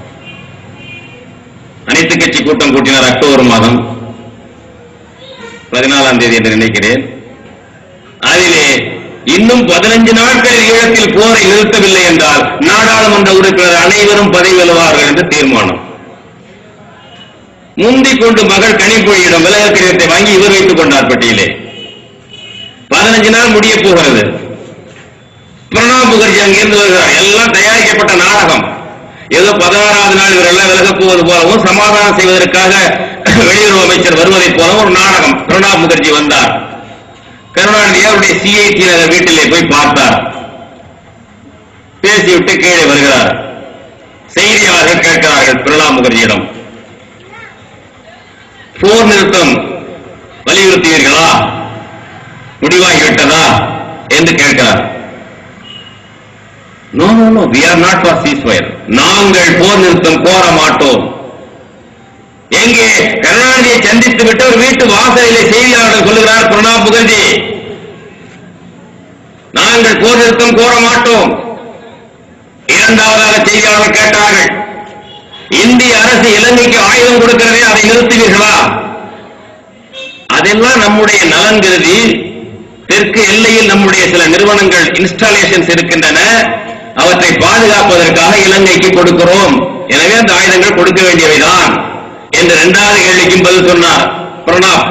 அனைத்து கட்சி கூட்டம் கூட்டினார் அக்டோபர் மாதம் பதினாலாம் தேதி என்று நினைக்கிறேன் அதிலே இன்னும் பதினஞ்சு நாட்களில் ஈழத்தில் போரை நிறுத்தவில்லை என்றால் நாடாளுமன்ற உறுப்பினர் அனைவரும் பதவி விலவார்கள் என்று தீர்மானம் முந்திக் கொண்டு மகள் கனிப்பொழியிடம் விலகல் கடிதத்தை வாங்கி இவர் வைத்துக் கொண்டார் பெட்டியிலே பதினஞ்சு நாள் முடிய போகிறது பிரணாப் முகர்ஜி அங்கிருந்து வருகிறார் எல்லாம் தயாரிக்கப்பட்ட நாடகம் ஏதோ பதினாறாவது நாள் இவர் எல்லாம் விலகப் போவது போலவும் சமாதானம் செய்வதற்காக வெளியுறவு அமைச்சர் வருவதைப் போலவும் ஒரு நாடகம் பிரணாப் முகர்ஜி வந்தார் கருணாநிதி அவருடைய சிஐடி நகர் வீட்டிலே போய் பார்த்தார் பேசிவிட்டு கீழே வருகிறார் செய்தியாளர்கள் கேட்கிறார்கள் பிரணாப் முகர்ஜியிடம் போர் நிறுத்தம் வலியுறுத்தியீர்களா முடிவாகிவிட்டதா என்று கேட்கிறார் no no no we are not for ceasefire நாங்கள் போர் நிறுத்தம் கோர மாட்டோம் எங்கே கருணாநிதியை சந்தித்து விட்டு ஒரு வீட்டு வாசலிலே செய்தியாளர்கள் சொல்லுகிறார் பிரணாப் முகர்ஜி நாங்கள் போர் நிறுத்தம் கோர மாட்டோம் இரண்டாவதாக செய்தியாளர்கள் கேட்டார்கள் இந்திய அரசு இலங்கைக்கு ஆயுதம் கொடுக்கிறதே அதை நிறுத்துவீர்களா அதெல்லாம் நம்முடைய நலன் கருதி தெற்கு எல்லையில் நம்முடைய சில நிறுவனங்கள் இன்ஸ்டாலேஷன்ஸ் இருக்கின்றன அவற்றை பாதுகாப்பதற்காக இலங்கைக்கு கொடுக்கிறோம் எனவே அந்த ஆயுதங்கள் கொடுக்க வேண்டியவைதான் என்று இரண்டாவது கேள்விக்கும் பதில் சொன்னார் பிரணாப்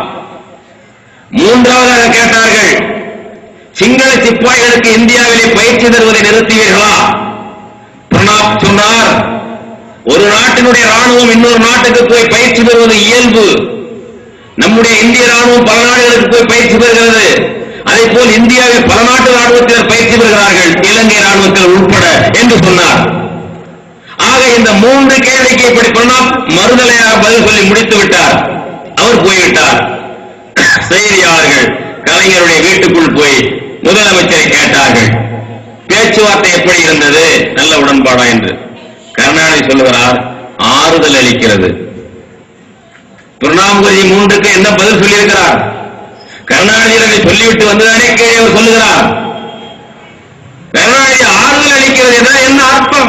மூன்றாவதாக கேட்டார்கள் சிங்கள சிப்பாய்களுக்கு இந்தியாவிலே பயிற்சி தருவதை நிறுத்துவீர்களா பிரணாப் சொன்னார் ஒரு நாட்டினுடைய ராணுவம் இன்னொரு நாட்டுக்கு போய் பயிற்சி பெறுவது இயல்பு நம்முடைய இந்திய ராணுவம் பல நாடுகளுக்கு போய் பயிற்சி பெறுகிறது அதே போல் இந்தியாவில் பல நாட்டு ராணுவத்தினர் பயிற்சி பெறுகிறார்கள் இலங்கை ராணுவத்தில் உட்பட என்று சொன்னார் ஆக இந்த மூன்று கேள்விக்கு இப்படி பிரணாப் மறுதலையாக பதில் சொல்லி முடித்து விட்டார் அவர் போய்விட்டார் செய்தியாளர்கள் கலைஞருடைய வீட்டுக்குள் போய் முதலமைச்சரை கேட்டார்கள் பேச்சுவார்த்தை எப்படி இருந்தது நல்ல உடன்பாடா என்று கருணாநிதி சொல்லுகிறார் ஆறுதல் அளிக்கிறது பிரணாப் முகர்ஜி மூன்றுக்கு என்ன பதில் சொல்லியிருக்கிறார் கருணாநிதி அதை சொல்லிவிட்டு வந்ததானே கீழே அவர் சொல்லுகிறார் கருணாநிதி ஆறுதல் அளிக்கிறது என்றால் என்ன அர்த்தம்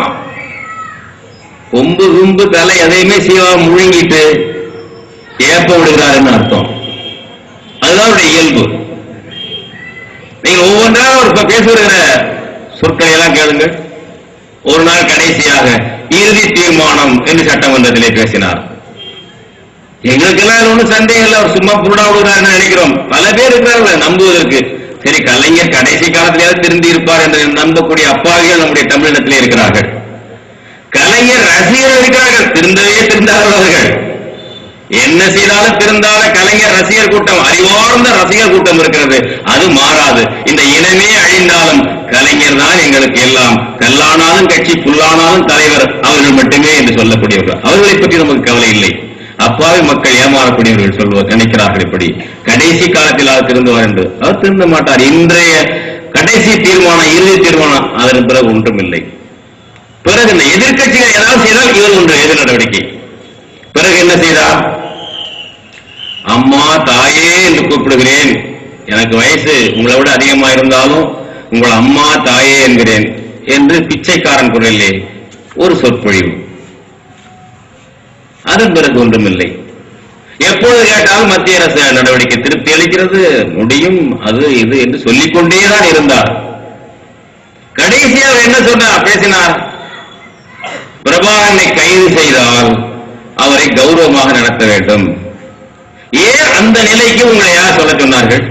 கொம்பு கும்பு தலை எதையுமே சீவா முழுங்கிட்டு ஏப்ப விடுகிறாருன்னு அர்த்தம் அதுதான் அவருடைய இயல்பு நீங்க ஒவ்வொன்றா ஒரு இப்ப பேசி வருகிற சொற்களை எல்லாம் கேளுங்க ஒரு நாள் கடைசியாக இறுதி தீர்மானம் என்று சட்டமன்றத்திலே பேசினார் எங்களுக்கெல்லாம் அதுல ஒண்ணும் சந்தேகம் இல்லை அவர் சும்மா புருடா விடுகிறாருன்னு நினைக்கிறோம் பல பேர் இருக்கிறார்கள் நம்புவதற்கு சரி கலைஞர் கடைசி காலத்திலேயாவது திருந்தி இருப்பார் என்று நம்பக்கூடிய அப்பாவிகள் நம்முடைய தமிழினத்திலே இருக்கிறார்கள் கலைஞர் ரசிகர்கள் இருக்கிறார்கள் திருந்தவே திருந்தார்கள் அவர்கள் என்ன செய்தாலும் திருந்தாத கலைஞர் ரசிகர் கூட்டம் அறிவார்ந்த ரசிகர் கூட்டம் இருக்கிறது அது மாறாது இந்த இனமே அழிந்தாலும் கலைஞர் தான் எங்களுக்கு எல்லாம் கல்லானாலும் கட்சி புல்லானாலும் தலைவர் அவர்கள் மட்டுமே என்று சொல்லக்கூடியவர்கள் அவர்களை பற்றி நமக்கு கவலை இல்லை அப்பாவி மக்கள் ஏமாறக்கூடியவர்கள் சொல்லுவார் நினைக்கிறார்கள் இப்படி கடைசி காலத்தில் அவர் திருந்துவார் என்று அவர் திருந்த மாட்டார் இன்றைய கடைசி தீர்மானம் இறுதி தீர்மானம் அதன் பிறகு ஒன்றும் இல்லை பிறகு இந்த எதிர்க்கட்சிகள் ஏதாவது செய்தால் இவர் ஒன்று எதிர் நடவடிக்கை பிறகு என்ன செய்தார் அம்மா தாயே என்று கூப்பிடுகிறேன் எனக்கு வயசு உங்களை விட அதிகமா இருந்தாலும் உங்கள் அம்மா தாயே என்கிறேன் என்று பிச்சைக்காரன் குரலிலே ஒரு சொற்பொழிவு அதன் பிறகு ஒன்றுமில்லை எப்பொழுது கேட்டாலும் மத்திய அரசு நடவடிக்கை திருப்தி அளிக்கிறது முடியும் அது இது என்று சொல்லிக்கொண்டேதான் இருந்தார் கடைசியாக என்ன சொன்னார் பேசினார் பிரபாகரனை கைது செய்தால் அவரை கௌரவமாக நடத்த வேண்டும் ஏன் அந்த நிலைக்கு உங்களை யார் சொல்ல சொன்னார்கள்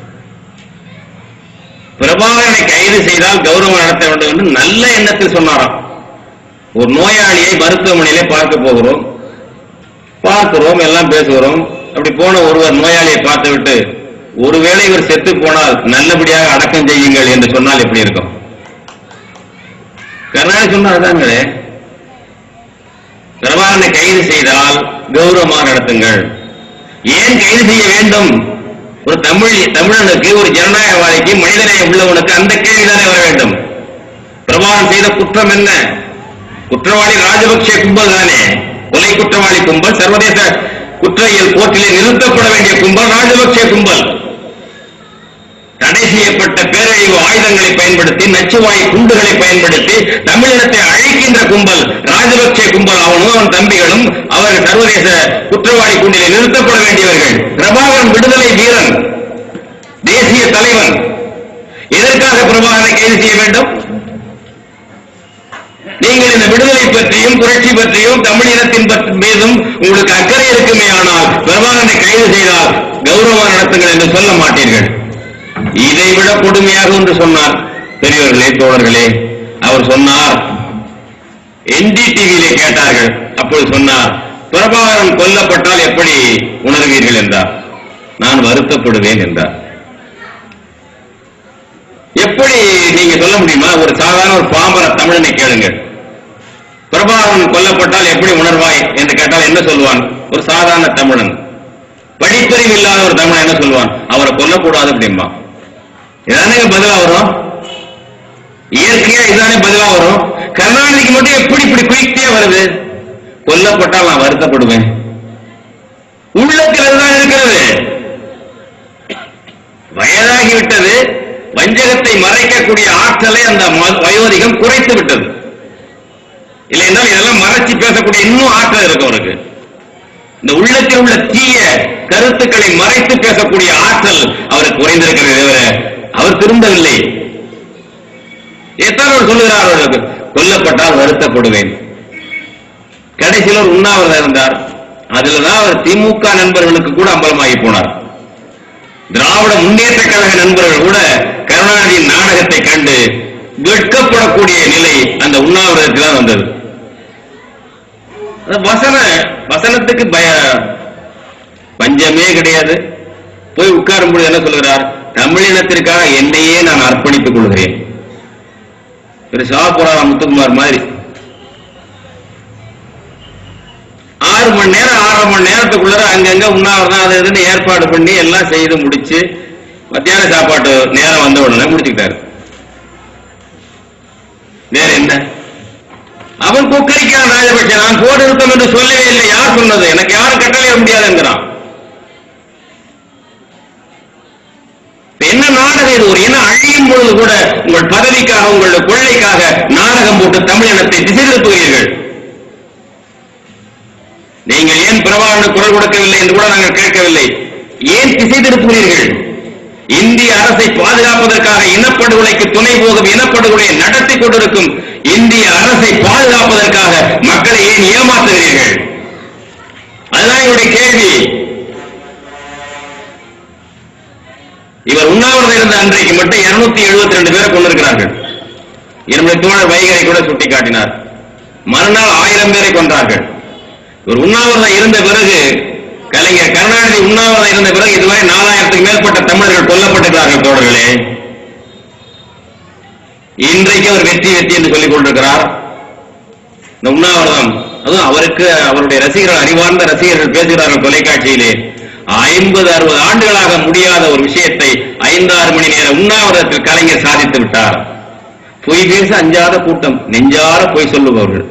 பிரபாகரனை கைது செய்தால் கௌரவம் நடத்த வேண்டும் என்று நல்ல எண்ணத்தில் சொன்னாராம் ஒரு நோயாளியை மருத்துவமனையிலே பார்க்க போகிறோம் பார்க்கிறோம் எல்லாம் பேசுகிறோம் அப்படி போன ஒருவர் நோயாளியை பார்த்து விட்டு ஒருவேளை இவர் செத்து போனால் நல்லபடியாக அடக்கம் செய்யுங்கள் என்று சொன்னால் எப்படி இருக்கும் கருணாநிதி சொன்னார்தாங்களே பிரபாகரனை கைது செய்தால் கௌரவமாக நடத்துங்கள் ஏன் கைது செய்ய வேண்டும் ஒரு தமிழ் தமிழனுக்கு ஒரு ஜனநாயகவாதிக்கு மனிதநேயம் உள்ளவனுக்கு அந்த கேள்விதானே வர வேண்டும் பிரபாகரன் செய்த குற்றம் என்ன குற்றவாளி ராஜபக்சே கும்பல் தானே கொலை குற்றவாளி கும்பல் சர்வதேச குற்றவியல் கோர்ட்டிலே நிறுத்தப்பட வேண்டிய கும்பல் ராஜபக்சே கும்பல் தடை செய்யப்பட்ட பேரழிவு ஆயுதங்களை பயன்படுத்தி நச்சுவாயு குண்டுகளை பயன்படுத்தி தமிழினத்தை அழிக்கின்ற கும்பல் ராஜபக்சே கும்பல் அவனும் அவன் தம்பிகளும் அவர்கள் சர்வதேச குற்றவாளி குண்டிலே நிறுத்தப்பட வேண்டியவர்கள் பிரபாகரன் விடுதலை வீரன் தேசிய தலைவன் எதற்காக பிரபாகரனை கைது செய்ய வேண்டும் நீங்கள் இந்த விடுதலை பற்றியும் புரட்சி பற்றியும் தமிழ் இனத்தின் பற்றி மீதும் உங்களுக்கு அக்கறை இருக்குமே ஆனால் பிரபாகரனை கைது செய்தால் கௌரவம் நடத்துங்கள் என்று சொல்ல மாட்டீர்கள் இதை விட கொடுமையாக ஒன்று சொன்னார் பெரியவர்களே தோழர்களே அவர் சொன்னார் என்டிடிவியிலே கேட்டார்கள் அப்பொழுது சொன்னார் பிரபாகரன் கொல்லப்பட்டால் எப்படி உணர்வீர்கள் என்றார் நான் வருத்தப்படுவேன் என்றார் எப்படி நீங்க சொல்ல முடியுமா ஒரு சாதாரண ஒரு பாமர தமிழனை கேளுங்க பிரபாகரன் கொல்லப்பட்டால் எப்படி உணர்வாய் என்று கேட்டால் என்ன சொல்லுவான் ஒரு சாதாரண தமிழன் படிப்பறிவு இல்லாத ஒரு தமிழன் என்ன சொல்லுவான் அவரை கொல்லக்கூடாது அப்படிம்பா இதானே பதிலா வரும் இயற்கையா இதானே பதிலா வரும் கருணாநிதிக்கு மட்டும் எப்படி இப்படி குயிக்டே வருது கொல்லப்பட்டால் நான் வருத்தப்படுவேன் உள்ளத்தில் அதுதான் இருக்கிறது வயதாகிவிட்டது வஞ்சகத்தை மறைக்கக்கூடிய ஆற்றலை அந்த ம- வயோதிகம் குறைத்து விட்டது இல்லை என்றால் இதெல்லாம் மறைச்சு பேசக்கூடிய இன்னும் ஆற்றல் இருக்கு அவருக்கு இந்த உள்ளத்தில் உள்ள தீய கருத்துக்களை மறைத்து பேசக்கூடிய ஆற்றல் அவருக்கு குறைந்திருக்கிறது தவிர அவர் திருந்தவில்லை எத்தனை அவர் சொல்லுகிறார் அவர்களுக்கு கொல்லப்பட்டால் வருத்தப்படுவேன் கடைசியில் ஒரு உண்ணாவிரதம் இருந்தார் அதுலதான் அவர் திமுக நண்பர்களுக்கு கூட அம்பலமாகி போனார் திராவிட முன்னேற்ற கழக நண்பர்கள் கூட கருணாநிதியின் நாடகத்தை கண்டு வெட்கப்படக்கூடிய நிலை அந்த உண்ணாவிரதத்தில் தான் வந்தது அது வசன வசனத்துக்கு பய பஞ்சமே கிடையாது போய் உட்காரும் பொழுது என்ன சொல்கிறார் தமிழினத்திற்காக என்னையே நான் அர்ப்பணித்துக் கொள்கிறேன் திரு சிவபுராண முத்துக்குமார் மாதிரி ஆறு மணி நேரம் ஆறரை மணி நேரத்துக்குள்ள அங்கங்க உண்ணாவிரதம் அது இதுன்னு ஏற்பாடு பண்ணி எல்லாம் செய்து முடிச்சு மத்தியான சாப்பாட்டு நேரம் வந்த உடனே முடிச்சுக்கிட்டாரு வேற என்ன அவன் கொக்கரிக்கிறான் ராஜபக்ஷ நான் போர் நிறுத்தம் என்று சொல்லவே இல்லை யார் சொன்னது எனக்கு யாரும் கட்டளையிட முடியாதுங்கிறான் இப்ப என்ன நாடகம் இது ஒரு இனம் அழியும் பொழுது கூட உங்கள் பதவிக்காக உங்களுடைய கொள்ளைக்காக நாடகம் போட்டு தமிழினத்தை திசை திருப்புகிறீர்கள் நீங்கள் ஏன் பிரபாகரனு குரல் கொடுக்கவில்லை என்று கூட நாங்கள் கேட்கவில்லை ஏன் திசை திருப்புகிறீர்கள் இந்திய அரசை பாதுகாப்பதற்காக இனப்படுகொலைக்கு துணை போகும் இனப்படுகொலையை நடத்தி கொண்டிருக்கும் இந்திய அரசை பாதுகாப்பதற்காக மக்களை ஏன் ஏமாற்றுகிறீர்கள் அதுதான் என்னுடைய கேள்வி இவர் உண்ணாவிரதம் இருந்த அன்றைக்கு மட்டும் 272 எழுபத்தி ரெண்டு பேரை கொண்டிருக்கிறார்கள் என்னுடைய தோழர் வைகரை கூட சுட்டிக்காட்டினார் மறுநாள் ஆயிரம் பேரை கொன்றார்கள் இவர் உண்ணாவிரதம் இருந்த பிறகு கலைஞர் கருணாநிதி உண்ணாவிரதம் இருந்த பிறகு இதுவரை நாலாயிரத்துக்கு மேற்பட்ட தமிழர்கள் கொல்லப்பட்டிருக்கிறார்கள் தோழர்களே இன்றைக்கு அவர் வெற்றி வெற்றி என்று சொல்லிக் கொண்டிருக்கிறார் இந்த உண்ணாவிரதம் அதுவும் அவருக்கு அவருடைய ரசிகர்கள் அறிவார்ந்த ரசிகர்கள் பேசுகிறார்கள் தொலைக்காட்சியிலே ஐம்பது அறுபது ஆண்டுகளாக முடியாத ஒரு விஷயத்தை ஐந்தாறு மணி நேர உண்ணாவிரதத்தில் கலைஞர் சாதித்து விட்டார் பொய் பேச அஞ்சாத கூட்டம் நெஞ்சார பொய் சொல்லுபவர்கள்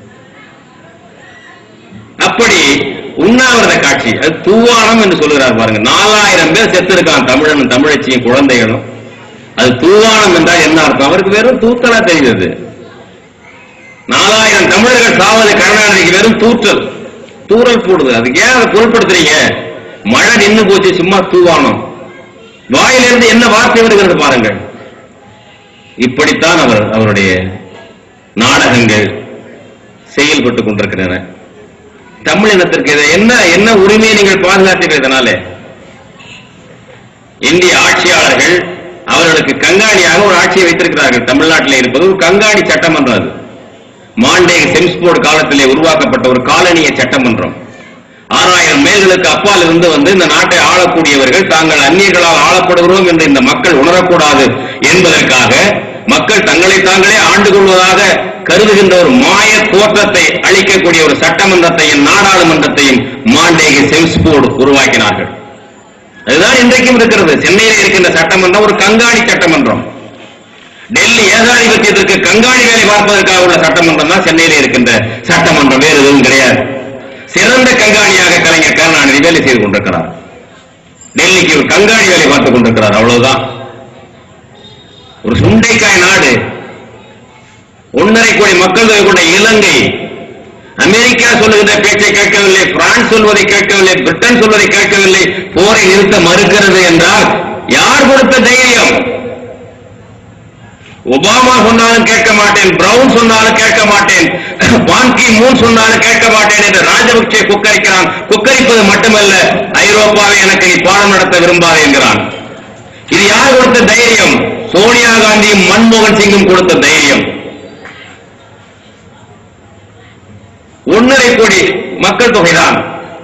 அப்படி உண்ணாவிரத காட்சி அது தூவானம் என்று சொல்லுகிறார் பாருங்க நாலாயிரம் பேர் செத்திருக்கான் தமிழனும் தமிழச்சியும் குழந்தைகளும் அது தூவானம் என்றால் என்ன அர்த்தம் அவருக்கு வெறும் தூத்தலா தெரிகிறது நாலாயிரம் தமிழர்கள் சாவது கருணாநிதிக்கு வெறும் தூற்றல் தூறல் போடுது அதுக்கு ஏன் அதை பொருட்படுத்துறீங்க மழை நின்னு போச்சு சும்மா தூவானம் வாயிலிருந்து என்ன வார்த்தை வருகிறது பாருங்கள் இப்படித்தான் அவர் அவருடைய நாடகங்கள் செயல்பட்டுக் கொண்டிருக்கின்றன தமிழினத்திற்கு இதை என்ன என்ன உரிமையை நீங்கள் பாதுகாத்தீர்கள் இதனாலே இந்திய ஆட்சியாளர்கள் அவர்களுக்கு கண்காணியாக ஒரு ஆட்சியை வைத்திருக்கிறார்கள் தமிழ்நாட்டில் இருப்பது ஒரு கண்காணி சட்டமன்றம் அது மாண்டேக செம்ஸ்போர்டு காலத்திலே உருவாக்கப்பட்ட ஒரு காலனிய சட்டமன்றம் ஆறாயிரம் மைல்களுக்கு அப்பால் இருந்து வந்து இந்த நாட்டை ஆளக்கூடியவர்கள் தாங்கள் அந்நியர்களால் ஆளப்படுகிறோம் என்று இந்த மக்கள் உணரக்கூடாது என்பதற்காக மக்கள் தங்களை தாங்களே ஆண்டு கொள்வதாக கருதுகின்ற ஒரு மாய தோற்றத்தை அளிக்கக்கூடிய ஒரு சட்டமன்றத்தையும் நாடாளுமன்றத்தையும் மாண்டேக செம்ஸ்போர்டு உருவாக்கினார்கள் அதுதான் இன்றைக்கும் இருக்கிறது சென்னையில் இருக்கின்ற சட்டமன்றம் ஒரு கண்காணி சட்டமன்றம் டெல்லி ஏகாதிபத்தியத்திற்கு கண்காணி வேலை பார்ப்பதற்காக உள்ள சட்டமன்றம் தான் சென்னையில் இருக்கின்ற சட்டமன்றம் வேறு எதுவும் கிடையாது சிறந்த கண்காணியாக கலைஞர் கருணாநிதி வேலை செய்து கொண்டிருக்கிறார் டெல்லிக்கு ஒரு கண்காணி வேலை பார்த்துக் கொண்டிருக்கிறார் அவ்வளவுதான் ஒரு சுண்டைக்காய் நாடு ஒன்றரை கோடி மக்கள் தொகை கொண்ட இலங்கை அமெரிக்கா சொல்லுகின்ற பேச்சை கேட்கவில்லை பிரான்ஸ் சொல்வதை கேட்கவில்லை பிரிட்டன் சொல்வதை கேட்கவில்லை போரை நிறுத்த மறுக்கிறது என்றால் யார் கொடுத்த தைரியம் ஒபாமா சொன்னாலும் கேட்க மாட்டேன் பிரவுன் சொன்னாலும் கேட்க மாட்டேன் பாங்கி மூன் சொன்னாலும் கேட்க மாட்டேன் என்று ராஜபக்சே குக்கரிக்கிறான் குக்கரிப்பது மட்டுமல்ல ஐரோப்பாவை எனக்கு நீ பாடம் நடத்த விரும்பாது என்கிறான் இது யார் கொடுத்த தைரியம் சோனியா காந்தியும் மன்மோகன் சிங்கும் கொடுத்த தைரியம் ஒன்றரை கோடி மக்கள் தொகைதான்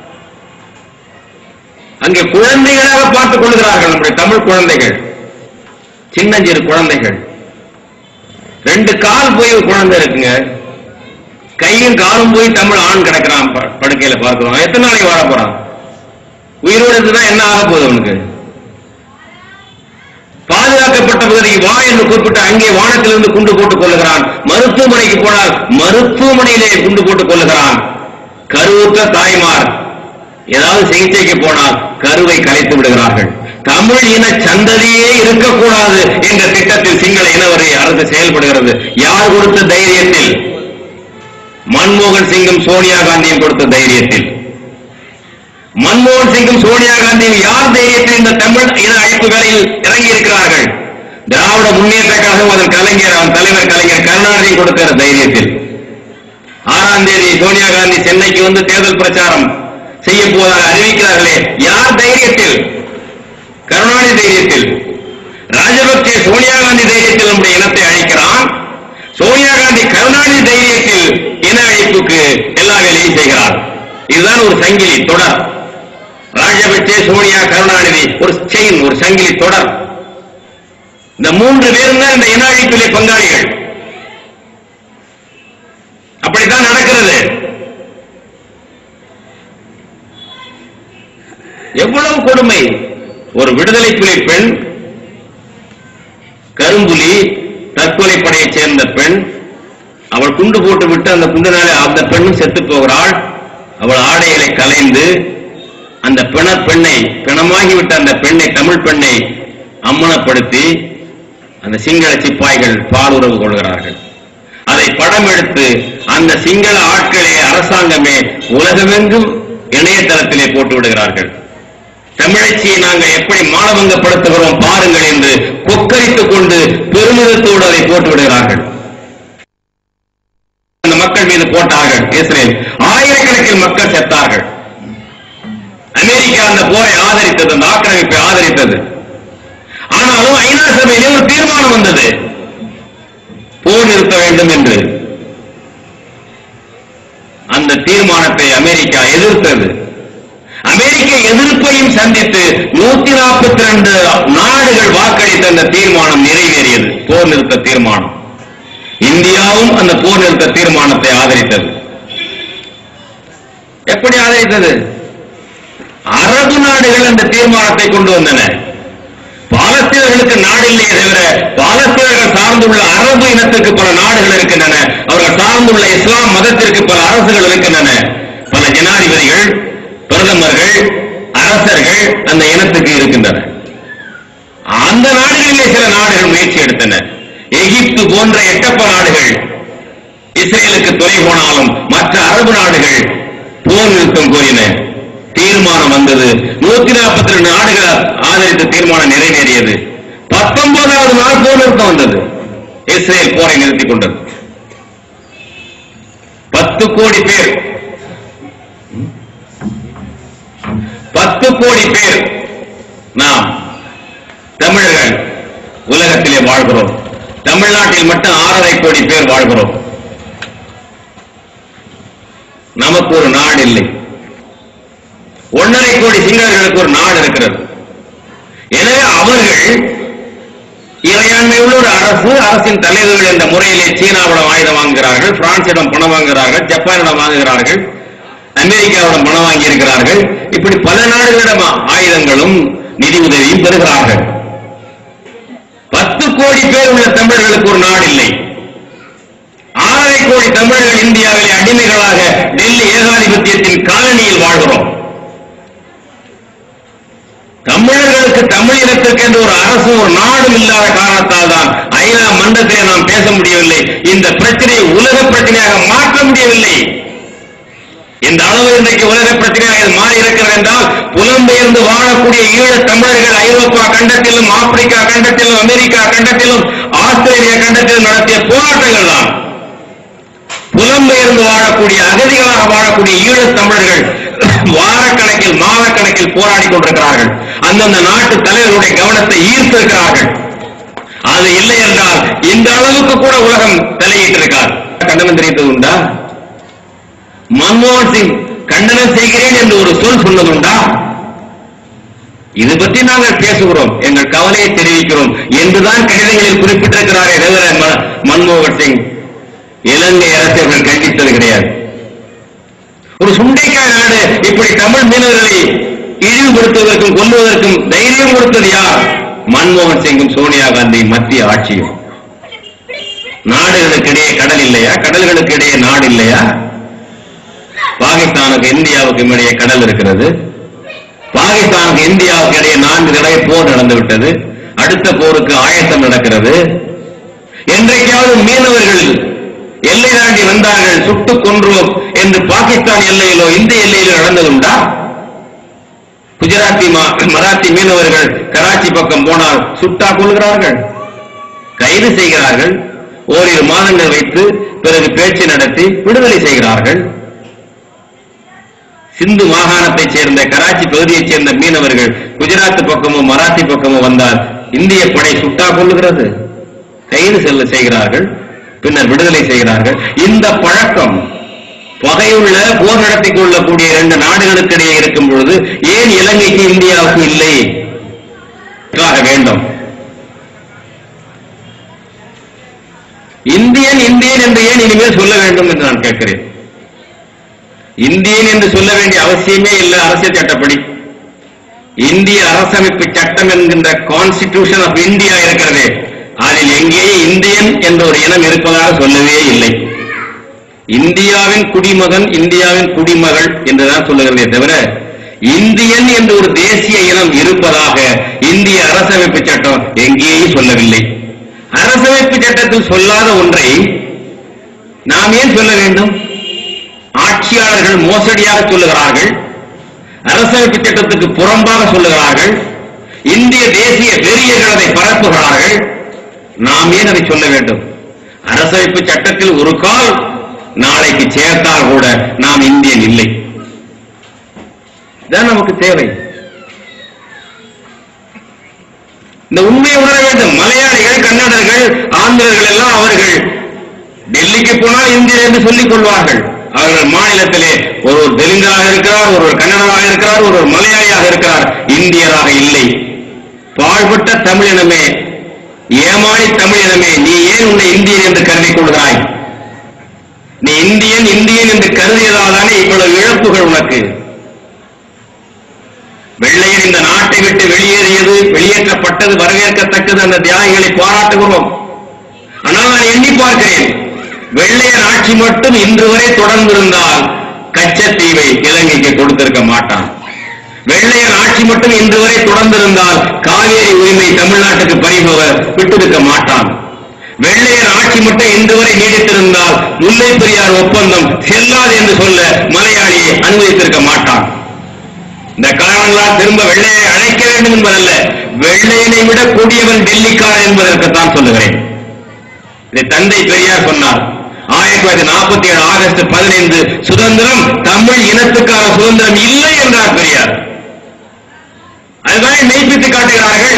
அங்கே குழந்தைகளாக பார்த்துக் கொள்கிறார்கள் நம்முடைய தமிழ் குழந்தைகள் சின்னஞ்சிறு குழந்தைகள் ரெண்டு கால் போய் ஒரு குழந்தை இருக்குங்க கையும் காலும் போய் தமிழ் ஆண் கிடக்கிறான் ப- படுக்கையில பார்க்கிறோம் எத்தனை நாளைக்கு வாழ போறான் உயிரோடு இருந்துதான் என்ன ஆக போகுது அவனுக்கு பாதுகாக்கப்பட்ட பகுதிக்கு வா என்று குறிப்பிட்டு அங்கே வானத்திலிருந்து குண்டு போட்டுக் கொள்ளுகிறான் மருத்துவமனைக்கு போனால் மருத்துவமனையிலே குண்டு போட்டுக் கொள்ளுகிறான் கருவுற்ற தாய்மார் ஏதாவது சிகிச்சைக்கு போனால் கருவை கலைத்து விடுகிறார்கள் தமிழ் இன சந்ததியே இருக்கக்கூடாது என்ற திட்டத்தில் சிங்கள இனவரை அரசு செயல்படுகிறது யார் கொடுத்த தைரியத்தில் மன்மோகன் சிங்கும் சோனியா காந்தியும் கொடுத்த தைரியத்தில் மன்மோகன் சிங்கும் சோனியா காந்தியும் யார் தைரியத்தில் இந்த தமிழ் இன அழைப்பு வேலையில் இறங்கி இருக்கிறார்கள் திராவிட முன்னேற்ற கழகம் அதன் கலைஞர் அவன் தலைவர் கலைஞர் கருணாநிதி கொடுக்கிற தைரியத்தில் ஆறாம் தேதி சோனியா காந்தி சென்னைக்கு வந்து தேர்தல் பிரச்சாரம் செய்ய போவதாக அறிவிக்கிறார்களே யார் தைரியத்தில் கருணாநிதி தைரியத்தில் ராஜபக்சே சோனியா காந்தி தைரியத்தில் நம்முடைய இனத்தை அழைக்கிறான் சோனியா காந்தி கருணாநிதி தைரியத்தில் இன அழைப்புக்கு எல்லா வேலையும் செய்கிறார் இதுதான் ஒரு சங்கிலி தொடர் ராஜபக்சே சோனியா கருணாநிதி ஒரு செயின் ஒரு சங்கிலி தொடர் இந்த மூன்று பேரும் தான் இந்த இன அழிப்பிலே பங்காளிகள் அப்படித்தான் நடக்கிறது எவ்வளவு கொடுமை ஒரு விடுதலை புலி பெண் கரும்புலி தற்கொலை படையைச் சேர்ந்த பெண் அவள் குண்டு போட்டு விட்டு அந்த குண்டுனாலே அந்த பெண்ணும் செத்து போகிறாள் அவள் ஆடைகளை கலைந்து அந்த பிண பெண்ணை பிணமாகிவிட்ட அந்த பெண்ணை தமிழ் பெண்ணை அம்மனப்படுத்தி அந்த சிங்கள சிப்பாய்கள் பாலுறவு கொள்கிறார்கள் அதை படம் எடுத்து அந்த சிங்கள ஆட்களே அரசாங்கமே உலகமெங்கும் இணையதளத்திலே போட்டு விடுகிறார்கள் தமிழச்சியை நாங்கள் எப்படி மானபங்கப்படுத்துகிறோம் பாருங்கள் என்று கொக்கரித்துக் கொண்டு பெருமிதத்தோடு அதை போட்டு விடுகிறார்கள் அந்த மக்கள் மீது போட்டார்கள் இஸ்ரேல் ஆயிரக்கணக்கில் மக்கள் செத்தார்கள் அமெரிக்கா அந்த போரை ஆதரித்தது அந்த ஆக்கிரமிப்பை ஆதரித்தது ஆனாலும் ஐநா சபையிலே ஒரு தீர்மானம் வந்தது போர் நிறுத்த வேண்டும் என்று அந்த தீர்மானத்தை அமெரிக்கா எதிர்த்தது அமெரிக்க எதிர்ப்பையும் சந்தித்து நூத்தி நாற்பத்தி ரெண்டு நாடுகள் வாக்களித்த அந்த தீர்மானம் நிறைவேறியது போர் நிறுத்த தீர்மானம் இந்தியாவும் அந்த போர் நிறுத்த தீர்மானத்தை ஆதரித்தது எப்படி ஆதரித்தது அரபு நாடுகள் அந்த தீர்மானத்தை கொண்டு வந்தன பாலஸ்தீனர்களுக்கு நாடு இல்லையே தவிர பாலஸ்தீனர்கள் சார்ந்துள்ள அரபு இனத்துக்கு பல நாடுகள் இருக்கின்றன அவர்கள் சார்ந்துள்ள இஸ்லாம் மதத்திற்கு பல அரசுகள் இருக்கின்றன பல ஜனாதிபதிகள் பிரதமர்கள் அரசர்கள் அந்த இனத்துக்கு இருக்கின்றன அந்த நாடுகளிலே சில நாடுகள் முயற்சி எடுத்தன எகிப்து போன்ற எட்டப்ப நாடுகள் இஸ்ரேலுக்கு துணை போனாலும் மற்ற அரபு நாடுகள் போர் நிறுத்தம் கோரின தீர்மானம் வந்தது நூத்தி நாற்பத்தி ரெண்டு நாடுகள் ஆதரித்த தீர்மானம் நிறைவேறியது பத்தொன்பதாவது நாள் போர் நிறுத்தம் வந்தது இஸ்ரேல் போரை நிறுத்திக் கொண்டது பத்து கோடி பேர் பத்து கோடி பேர் நாம் தமிழர்கள் உலகத்திலே வாழ்கிறோம் தமிழ்நாட்டில் மட்டும் ஆறரை கோடி பேர் வாழ்கிறோம் நமக்கு ஒரு நாடு இல்லை ஒன்றரை கோடி சிங்களர்களுக்கு ஒரு நாடு இருக்கிறது எனவே அவர்கள் இறையாண்மை உள்ள ஒரு அரசு அரசின் தலைவர்கள் என்ற முறையிலே சீனாவிடம் ஆயுதம் வாங்குகிறார்கள் பிரான்சிடம் பணம் வாங்குகிறார்கள் ஜப்பானிடம் வாங்குகிறார்கள் அமெரிக்காவிடம் பணம் வாங்கி இருக்கிறார்கள் இப்படி பல நாடுகளிடம் ஆயுதங்களும் நிதி உதவியும் பெறுகிறார்கள் பத்து கோடி பேர் உள்ள தமிழர்களுக்கு ஒரு நாடு இல்லை ஆறரை கோடி தமிழர்கள் இந்தியாவிலே அடிமைகளாக டெல்லி ஏகாதிபத்தியத்தின் காலனியில் வாழ்கிறோம் தமிழர்களுக்கு தமிழ் இனத்திற்கு என்று ஒரு அரசு ஒரு நாடும் இல்லாத காரணத்தால் தான் ஐநா மன்றத்திலே நாம் பேச முடியவில்லை இந்த பிரச்சனையை உலக பிரச்சனையாக மாற்ற முடியவில்லை இந்த அளவு இன்றைக்கு உலக பிரச்சனையாக இது மாறி இருக்கிறது என்றால் புலம்பெயர்ந்து வாழக்கூடிய ஈழத் தமிழர்கள் ஐரோப்பா கண்டத்திலும் ஆப்பிரிக்கா கண்டத்திலும் அமெரிக்கா கண்டத்திலும் ஆஸ்திரேலியா கண்டத்திலும் நடத்திய போராட்டங்கள் தான் புலம்பெயர்ந்து வாழக்கூடிய அகதிகளாக வாழக்கூடிய ஈழத் தமிழர்கள் வாரக்கணக்கில் மாதக்கணக்கில் போராடி கொண்டிருக்கிறார்கள் அந்தந்த நாட்டு தலைவர்களுடைய கவனத்தை ஈர்த்திருக்கிறார்கள் அது இல்லை என்றால் இந்த அளவுக்கு கூட உலகம் தலையிட்டிருக்கார் கண்டனம் தெரிவித்தது உண்டா மன்மோகன் சிங் கண்டனம் செய்கிறேன் என்று ஒரு சொல் சொன்னது உண்டா இது பற்றி நாங்கள் பேசுகிறோம் எங்கள் கவலையை தெரிவிக்கிறோம் என்றுதான் கடிதங்களில் குறிப்பிட்டிருக்கிறாரே தவிர ம- மன்மோகன் சிங் இலங்கை அரசியர்கள் கண்டித்தது கிடையாது ஒரு சுண்டைக்காய் நாடு இப்படி தமிழ் மீனவர்களை இழிவுபடுத்துவதற்கும் கொல்லுவதற்கும் தைரியம் கொடுத்தது யார் மன்மோகன் சிங்கும் சோனியா காந்தி மத்திய ஆட்சியும் நாடுகளுக்கு இடையே கடல் இல்லையா கடல்களுக்கு இடையே நாடு இல்லையா பாகிஸ்தானுக்கு இந்தியாவுக்கு இடையே கடல் இருக்கிறது பாகிஸ்தானுக்கு இந்தியாவுக்கு இடையே நான்கு தடவை போர் நடந்து விட்டது அடுத்த போருக்கு ஆயத்தம் நடக்கிறது என்றைக்காவது மீனவர்கள் எல்லை தாண்டி வந்தார்கள் சுட்டுக் கொன்றோம் என்று பாகிஸ்தான் எல்லையிலோ இந்திய எல்லையிலோ நடந்ததுண்டா குஜராத்தி மா- மராத்தி மீனவர்கள் கராச்சி பக்கம் போனால் சுட்டா கொள்கிறார்கள் கைது செய்கிறார்கள் ஓரிரு மாதங்கள் வைத்து பிறகு பேச்சு நடத்தி விடுதலை செய்கிறார்கள் சிந்து மாகாணத்தைச் சேர்ந்த கராச்சி பகுதியைச் சேர்ந்த மீனவர்கள் குஜராத் பக்கமோ மராத்தி பக்கமோ வந்தால் இந்திய படை சுட்டா கொள்ளுகிறது கைது செல்ல செய்கிறார்கள் பின்னர் விடுதலை செய்கிறார்கள் இந்த பழக்கம் பகையுள்ள போர் நடத்திக் கொள்ளக்கூடிய இரண்டு நாடுகளுக்கிடையே இருக்கும் பொழுது ஏன் இலங்கைக்கு இந்தியாவுக்கு இல்லை ஆக வேண்டும் இந்தியன் இந்தியன் என்று ஏன் இனிமேல் சொல்ல வேண்டும் என்று நான் கேட்கிறேன் இந்தியன் என்று சொல்ல வேண்டிய அவசியமே இல்லை அரசியல் சட்டப்படி இந்திய அரசமைப்பு சட்டம் என்கின்ற கான்ஸ்டிடியூஷன் ஆஃப் இந்தியா இருக்கிறதே அதில் எங்கேயே இந்தியன் என்ற ஒரு இனம் இருப்பதாக சொல்லவே இல்லை இந்தியாவின் குடிமகன் இந்தியாவின் குடிமகள் என்றுதான் சொல்லுகிறதே தவிர இந்தியன் என்று ஒரு தேசிய இனம் இருப்பதாக இந்திய அரசமைப்பு சட்டம் எங்கேயும் சொல்லவில்லை அரசமைப்பு சட்டத்தில் சொல்லாத ஒன்றை நாம் ஏன் சொல்ல வேண்டும் ஆட்சியாளர்கள் மோசடியாக சொல்லுகிறார்கள் அரசமைப்பு சட்டத்துக்கு புறம்பாக சொல்லுகிறார்கள் இந்திய தேசிய வெறியர்கள் அதை பரப்புகிறார்கள் நாம் ஏன் அதை சொல்ல வேண்டும் அரசமைப்பு சட்டத்தில் ஒரு கால் நாளைக்கு சேர்த்தால் கூட நாம் இந்தியன் இல்லை இதான் நமக்கு தேவை இந்த உண்மையை உணர வேண்டும் மலையாளிகள் கன்னடர்கள் ஆந்திரர்கள் எல்லாம் அவர்கள் டெல்லிக்கு போனால் இந்தியர் என்று சொல்லிக் கொள்வார்கள் அவர்கள் மாநிலத்திலே ஒருவர் தெலுங்கராக இருக்கிறார் ஒருவர் கன்னடராக இருக்கிறார் ஒருவர் மலையாளியாக இருக்கிறார் இந்தியராக இல்லை பாழ்பட்ட தமிழினமே ஏமாளி தமிழினமே நீ ஏன் உன்னை இந்தியன் என்று கருதிக் கொள்கிறாய் நீ இந்தியன் இந்தியன் என்று கருதியதால் தானே இவ்வளவு இழப்புகள் உனக்கு வெள்ளையர் இந்த நாட்டை விட்டு வெளியேறியது வெளியேற்றப்பட்டது வரவேற்கத்தக்கது அந்த தியாகிகளை பாராட்டுகிறோம் ஆனால் நான் எண்ணி பார்க்கிறேன் வெள்ளையர் ஆட்சி மட்டும் இன்று வரை தொடர்ந்திருந்தால் கச்சத்தீவை இலங்கைக்கு கொடுத்திருக்க மாட்டான் வெள்ளையர் ஆட்சி மட்டும் இன்று வரை தொடர்ந்திருந்தால் காவேரி உரிமை தமிழ்நாட்டுக்கு பறிபோக விட்டிருக்க மாட்டான் வெள்ளையர் ஆட்சி மட்டும் இன்று வரை நீடித்திருந்தால் முல்லை பெரியார் ஒப்பந்தம் செல்லாது என்று சொல்ல மலையாளியை அனுமதித்திருக்க மாட்டான் இந்த கணவன்லாம் திரும்ப வெள்ளையை அழைக்க வேண்டும் என்பதல்ல வெள்ளையனை விட கூடியவன் டெல்லிக்காரன் என்பதற்குத்தான் சொல்லுகிறேன் இதை தந்தை பெரியார் சொன்னார் ஆயிரத்தி தொள்ளாயிரத்தி நாற்பத்தி ஏழு ஆகஸ்ட் பதினைந்து சுதந்திரம் தமிழ் இனத்துக்கான சுதந்திரம் இல்லை என்றார் பெரியார் அதுதான் மெய்ப்பித்து காட்டுகிறார்கள்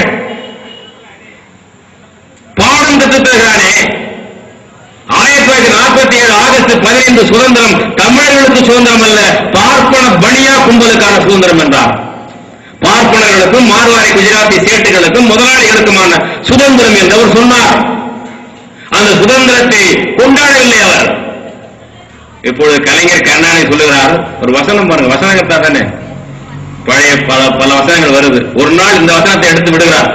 பாடம் கற்றுத் தருகிறானே ஆயிரத்தி தொள்ளாயிரத்தி நாற்பத்தி ஏழு ஆகஸ்ட் பதினைந்து சுதந்திரம் தமிழர்களுக்கு சுதந்திரம் அல்ல பார்ப்பன பனியா கும்பலுக்கான சுதந்திரம் என்றார் பார்ப்பனர்களுக்கும் மார்வாரி குஜராத்தி சேட்டுகளுக்கும் முதலாளிகளுக்குமான சுதந்திரம் என்று அவர் சொன்னார் அந்த சுதந்திரத்தை கொண்டாடவில்லை அவர் இப்பொழுது கலைஞர் கருணாநிதி சொல்லுகிறார் ஒரு வசனம் பாருங்க வசனகத்தா தானே பழைய பல பல வசனங்கள் வருது ஒரு நாள் இந்த வசனத்தை எடுத்து விடுகிறார்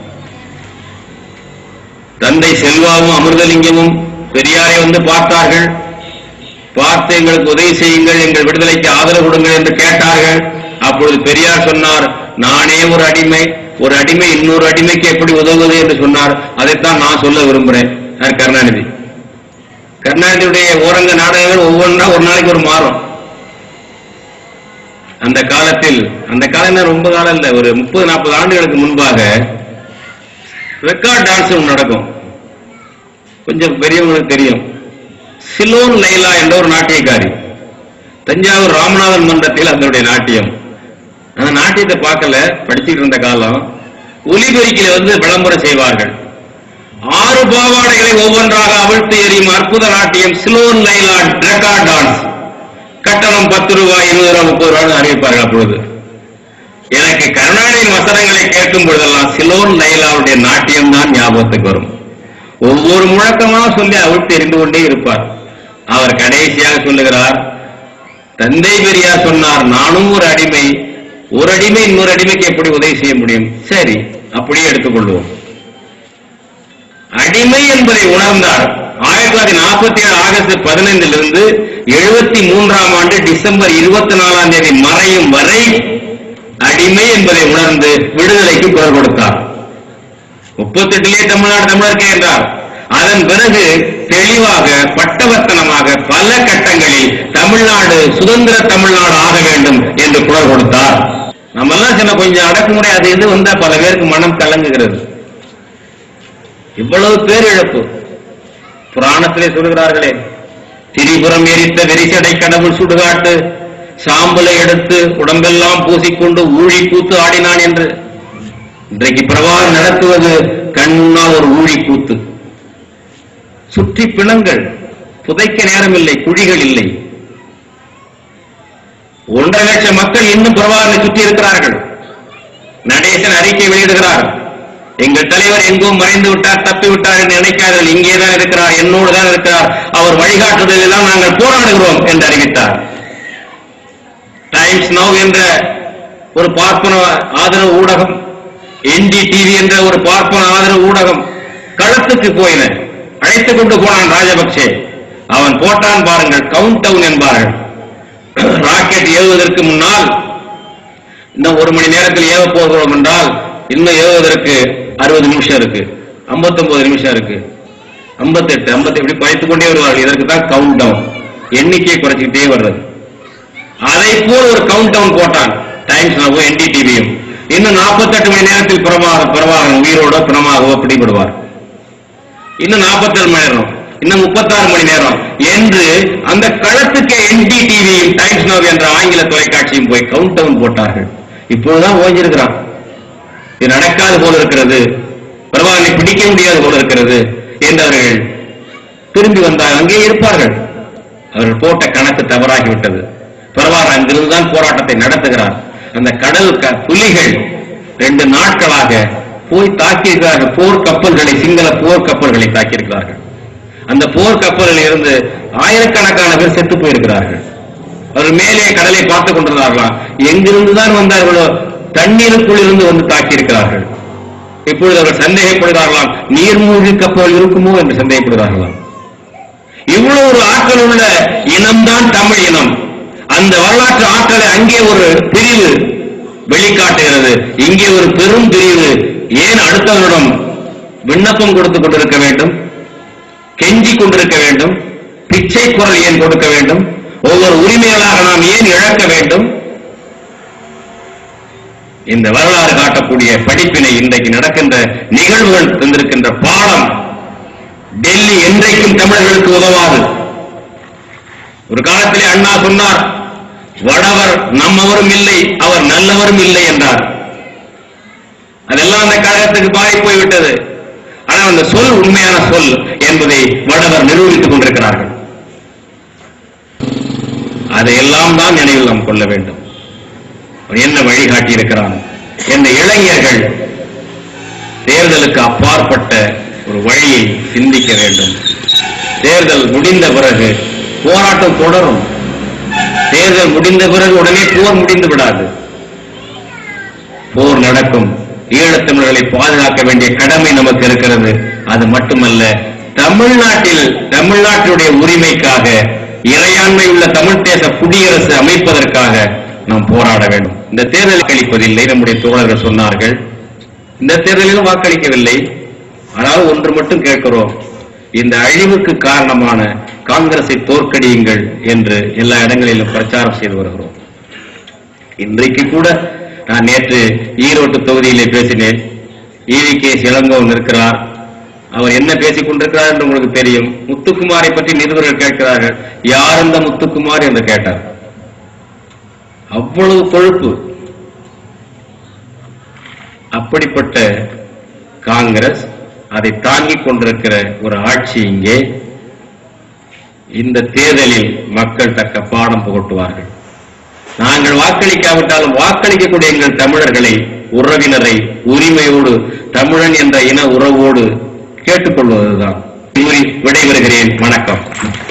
தந்தை செல்வாவும் அமிர்தலிங்கமும் பெரியாரை வந்து பார்த்தார்கள் பார்த்து எங்களுக்கு உதவி செய்யுங்கள் எங்கள் விடுதலைக்கு ஆதரவு கொடுங்கள் என்று கேட்டார்கள் அப்பொழுது பெரியார் சொன்னார் நானே ஒரு அடிமை ஒரு அடிமை இன்னொரு அடிமைக்கு எப்படி உதவுவது என்று சொன்னார் அதைத்தான் நான் சொல்ல விரும்புகிறேன் யார் கருணாநிதி கருணாநிதியுடைய ஓரங்க நாடகங்கள் ஒவ்வொன்றா ஒரு நாளைக்கு ஒரு மாறும் அந்த காலத்தில் அந்த காலம் ரொம்ப காலம் இல்ல ஒரு முப்பது நாற்பது ஆண்டுகளுக்கு முன்பாக ரெக்கார்ட் டான்ஸ் ஒன்று நடக்கும் கொஞ்சம் பெரியவங்களுக்கு தெரியும் சிலோன் லைலா என்ற ஒரு நாட்டியக்காரி தஞ்சாவூர் ராமநாதன் மன்றத்தில் அதனுடைய நாட்டியம் அந்த நாட்டியத்தை பார்க்கல படிச்சுட்டு இருந்த காலம் ஒலிபெருக்கில வந்து விளம்பரம் செய்வார்கள் ஆறு பாவாடைகளை ஒவ்வொன்றாக அவிழ்த்து எறியும் அற்புத நாட்டியம் சிலோன் லைலா ரெக்கார்ட் டான்ஸ் கட்டணம் பத்து ரூபாய் இருபது ரூபாய் முப்பது ரூபாய் அறிவிப்பார்கள் அப்பொழுது எனக்கு கருணாநிதியின் வசனங்களை கேட்கும் பொழுதெல்லாம் சிலோன் லைலாவுடைய நாட்டியம் தான் ஞாபகத்துக்கு வரும் ஒவ்வொரு முழக்கமா சொல்லி அவிழ்த்து எறிந்து கொண்டே இருப்பார் அவர் கடைசியாக சொல்லுகிறார் தந்தை பெரியார் சொன்னார் நானும் ஒரு அடிமை ஒரு அடிமை இன்னொரு அடிமைக்கு எப்படி உதவி செய்ய முடியும் சரி அப்படியே எடுத்துக்கொள்வோம் அடிமை என்பதை உணர்ந்தார் ஆயிரத்தி தொள்ளாயிரத்தி நாற்பத்தி ஏழு ஆகஸ்ட் பதினைந்திலிருந்து எழுபத்தி மூன்றாம் ஆண்டு டிசம்பர் இருபத்தி நாலாம் தேதி மறையும் வரை அடிமை என்பதை உணர்ந்து விடுதலைக்கு குரல் கொடுத்தார் முப்பத்தெட்டிலே தமிழ்நாடு தமிழருக்கே என்றார் அதன் பிறகு தெளிவாக பட்டவர்த்தனமாக பல கட்டங்களில் தமிழ்நாடு சுதந்திர தமிழ்நாடு ஆக வேண்டும் என்று குரல் கொடுத்தார் நம்ம எல்லாம் சின்ன கொஞ்சம் அடக்குமுறை அது இது வந்தா பல பேருக்கு மனம் கலங்குகிறது இவ்வளவு பேரிழப்பு புராணத்திலே சொல்கிறார்களே திரிபுரம் எரித்த வெறிச்சடை கடவுள் சுடுகாட்டு சாம்பலை எடுத்து உடம்பெல்லாம் பூசிக்கொண்டு ஊழி கூத்து ஆடினான் என்று இன்றைக்கு பிரபாகர் நடத்துவது கண்ணால் ஒரு ஊழி கூத்து சுற்றி பிணங்கள் புதைக்க நேரமில்லை குழிகள் இல்லை ஒன்றரை லட்சம் மக்கள் இன்னும் பிரபாகரனை சுற்றி இருக்கிறார்கள் நடேசன் அறிக்கை வெளியிடுகிறார் எங்கள் தலைவர் எங்கும் மறைந்து விட்டார் தப்பி விட்டார் என்று நினைக்காதீர்கள் இங்கேதான் இருக்கிறார் என்னோடு தான் இருக்கிறார் அவர் வழிகாட்டுதலில் தான் நாங்கள் போராடுகிறோம் என்று அறிவித்தார் டைம்ஸ் நவ் என்ற ஒரு பார்ப்பன ஆதரவு ஊடகம் என்டி டிவி என்ற ஒரு பார்ப்பன ஆதரவு ஊடகம் களத்துக்கு போயின அழைத்துக் கொண்டு போனான் ராஜபக்சே அவன் போட்டான் பாருங்கள் கவுண்ட் டவுன் என்பார்கள் ராக்கெட் ஏவுவதற்கு முன்னால் இன்னும் ஒரு மணி நேரத்தில் ஏவ போகிறோம் என்றால் இன்னும் ஏவுவதற்கு அறுபது நிமிஷம் இருக்கு 59 நிமிஷம் இருக்கு 58 ஐம்பத்தி இப்படி குறைத்துக் கொண்டே வருவார்கள் இதற்கு தான் கவுண்ட் டவுன் எண்ணிக்கையை குறைச்சிக்கிட்டே வர்றது அதை போல் ஒரு கவுண்ட் டவுன் போட்டான் டைம்ஸ் நவோ என்டிடிவியும் இன்னும் 48 மணி நேரத்தில் பிரபாக பிரபாகரன் உயிரோட பிணமாகவோ பிடிபடுவார் இன்னும் 47 மணி நேரம் இன்னும் 36 மணி நேரம் என்று அந்த களத்துக்கு என்டிடிவியும் டைம்ஸ் நவ் என்ற ஆங்கில தொலைக்காட்சியும் போய் கவுண்ட் டவுன் போட்டார்கள் இப்பொழுதுதான் ஓஞ்சிருக்கிறான் இது நடக்காது போல இருக்கிறது பிரபாகரனை பிடிக்க முடியாது போல இருக்கிறது என்று அவர்கள் திரும்பி வந்தால் அங்கே இருப்பார்கள் அவர்கள் போட்ட கணக்கு தவறாகிவிட்டது பிரபாகர் அங்கிருந்து தான் போராட்டத்தை நடத்துகிறார் அந்த கடல் க- புலிகள் ரெண்டு நாட்களாக போய் தாக்கியிருக்கிறார்கள் போர் கப்பல்களை சிங்கள போர் கப்பல்களை தாக்கியிருக்கிறார்கள் அந்த போர் கப்பலில் இருந்து ஆயிரக்கணக்கான பேர் செத்து போயிருக்கிறார்கள் அவர்கள் மேலே கடலை பார்த்துக் கொண்டிருந்தார்களாம் எங்கிருந்து தான் வந்தார்களோ தண்ணீருக்குள் இருந்து வந்து தாக்கியிருக்கிறார்கள் இப்பொழுது அவர்கள் சந்தேகப்படுகிறார்களாம் நீர்மூழ்கி கப்பல் இருக்குமோ என்று சந்தேகப்படுகிறார்களாம் இவ்வளவு ஒரு ஆற்றல் உள்ள இனம்தான் தமிழ் இனம் அந்த வரலாற்று ஆற்றலை அங்கே ஒரு பிரிவு வெளிக்காட்டுகிறது இங்கே ஒரு பெரும் பிரிவு ஏன் அடுத்தவரிடம் விண்ணப்பம் கொடுத்துக் கொண்டிருக்க வேண்டும் கெஞ்சி கொண்டிருக்க வேண்டும் பிச்சை குரல் ஏன் கொடுக்க வேண்டும் ஒவ்வொரு உரிமைகளாக நாம் ஏன் இழக்க வேண்டும் இந்த வரலாறு காட்டக்கூடிய படிப்பினை இன்றைக்கு நடக்கின்ற நிகழ்வுகள் தந்திருக்கின்ற பாடம் டெல்லி என்றைக்கும் தமிழர்களுக்கு உதவாது ஒரு காலத்திலே அண்ணா சொன்னார் வடவர் நம்மவரும் இல்லை அவர் நல்லவரும் இல்லை என்றார் அதெல்லாம் அந்த கழகத்துக்கு பாய் போய்விட்டது ஆனால் அந்த சொல் உண்மையான சொல் என்பதை வடவர் நிரூபித்துக் கொண்டிருக்கிறார்கள் அதையெல்லாம் தான் நினைவில் நாம் கொள்ள வேண்டும் அவன் என்ன வழிகாட்டி இருக்கிறான் என்ற இளைஞர்கள் தேர்தலுக்கு அப்பாற்பட்ட ஒரு வழியை சிந்திக்க வேண்டும் தேர்தல் முடிந்த பிறகு போராட்டம் தொடரும் தேர்தல் முடிந்த பிறகு உடனே போர் முடிந்து விடாது போர் நடக்கும் ஈழத்தமிழர்களை பாதுகாக்க வேண்டிய கடமை நமக்கு இருக்கிறது அது மட்டுமல்ல தமிழ்நாட்டில் தமிழ்நாட்டினுடைய உரிமைக்காக இறையாண்மை உள்ள தமிழ் தேச குடியரசு அமைப்பதற்காக நாம் போராட வேண்டும் இந்த தேர்தல் வாக்களிப்பதில்லை நம்முடைய தோழர்கள் சொன்னார்கள் இந்த தேர்தலிலும் வாக்களிக்கவில்லை ஆனால் ஒன்று மட்டும் கேட்கிறோம் இந்த அழிவுக்கு காரணமான காங்கிரஸை தோற்கடியுங்கள் என்று எல்லா இடங்களிலும் பிரச்சாரம் செய்து வருகிறோம் இன்றைக்கு கூட நான் நேற்று ஈரோட்டு தொகுதியிலே பேசினேன் ஈவி கே இளங்கோவன் இருக்கிறார் அவர் என்ன பேசிக் கொண்டிருக்கிறார் என்று உங்களுக்கு தெரியும் முத்துக்குமாரை பற்றி நிருபர்கள் கேட்கிறார்கள் யார் இந்த முத்துக்குமார் என்று கேட்டார் அவ்வளவு கொழுப்பு அப்படிப்பட்ட காங்கிரஸ் அதை தாங்கிக் கொண்டிருக்கிற ஒரு ஆட்சி இங்கே இந்த தேர்தலில் மக்கள் தக்க பாடம் புகட்டுவார்கள் நாங்கள் வாக்களிக்காவிட்டாலும் வாக்களிக்கக்கூடிய எங்கள் தமிழர்களை உறவினரை உரிமையோடு தமிழன் என்ற இன உறவோடு கேட்டுக்கொள்வதுதான் கூறி விடைபெறுகிறேன் வணக்கம்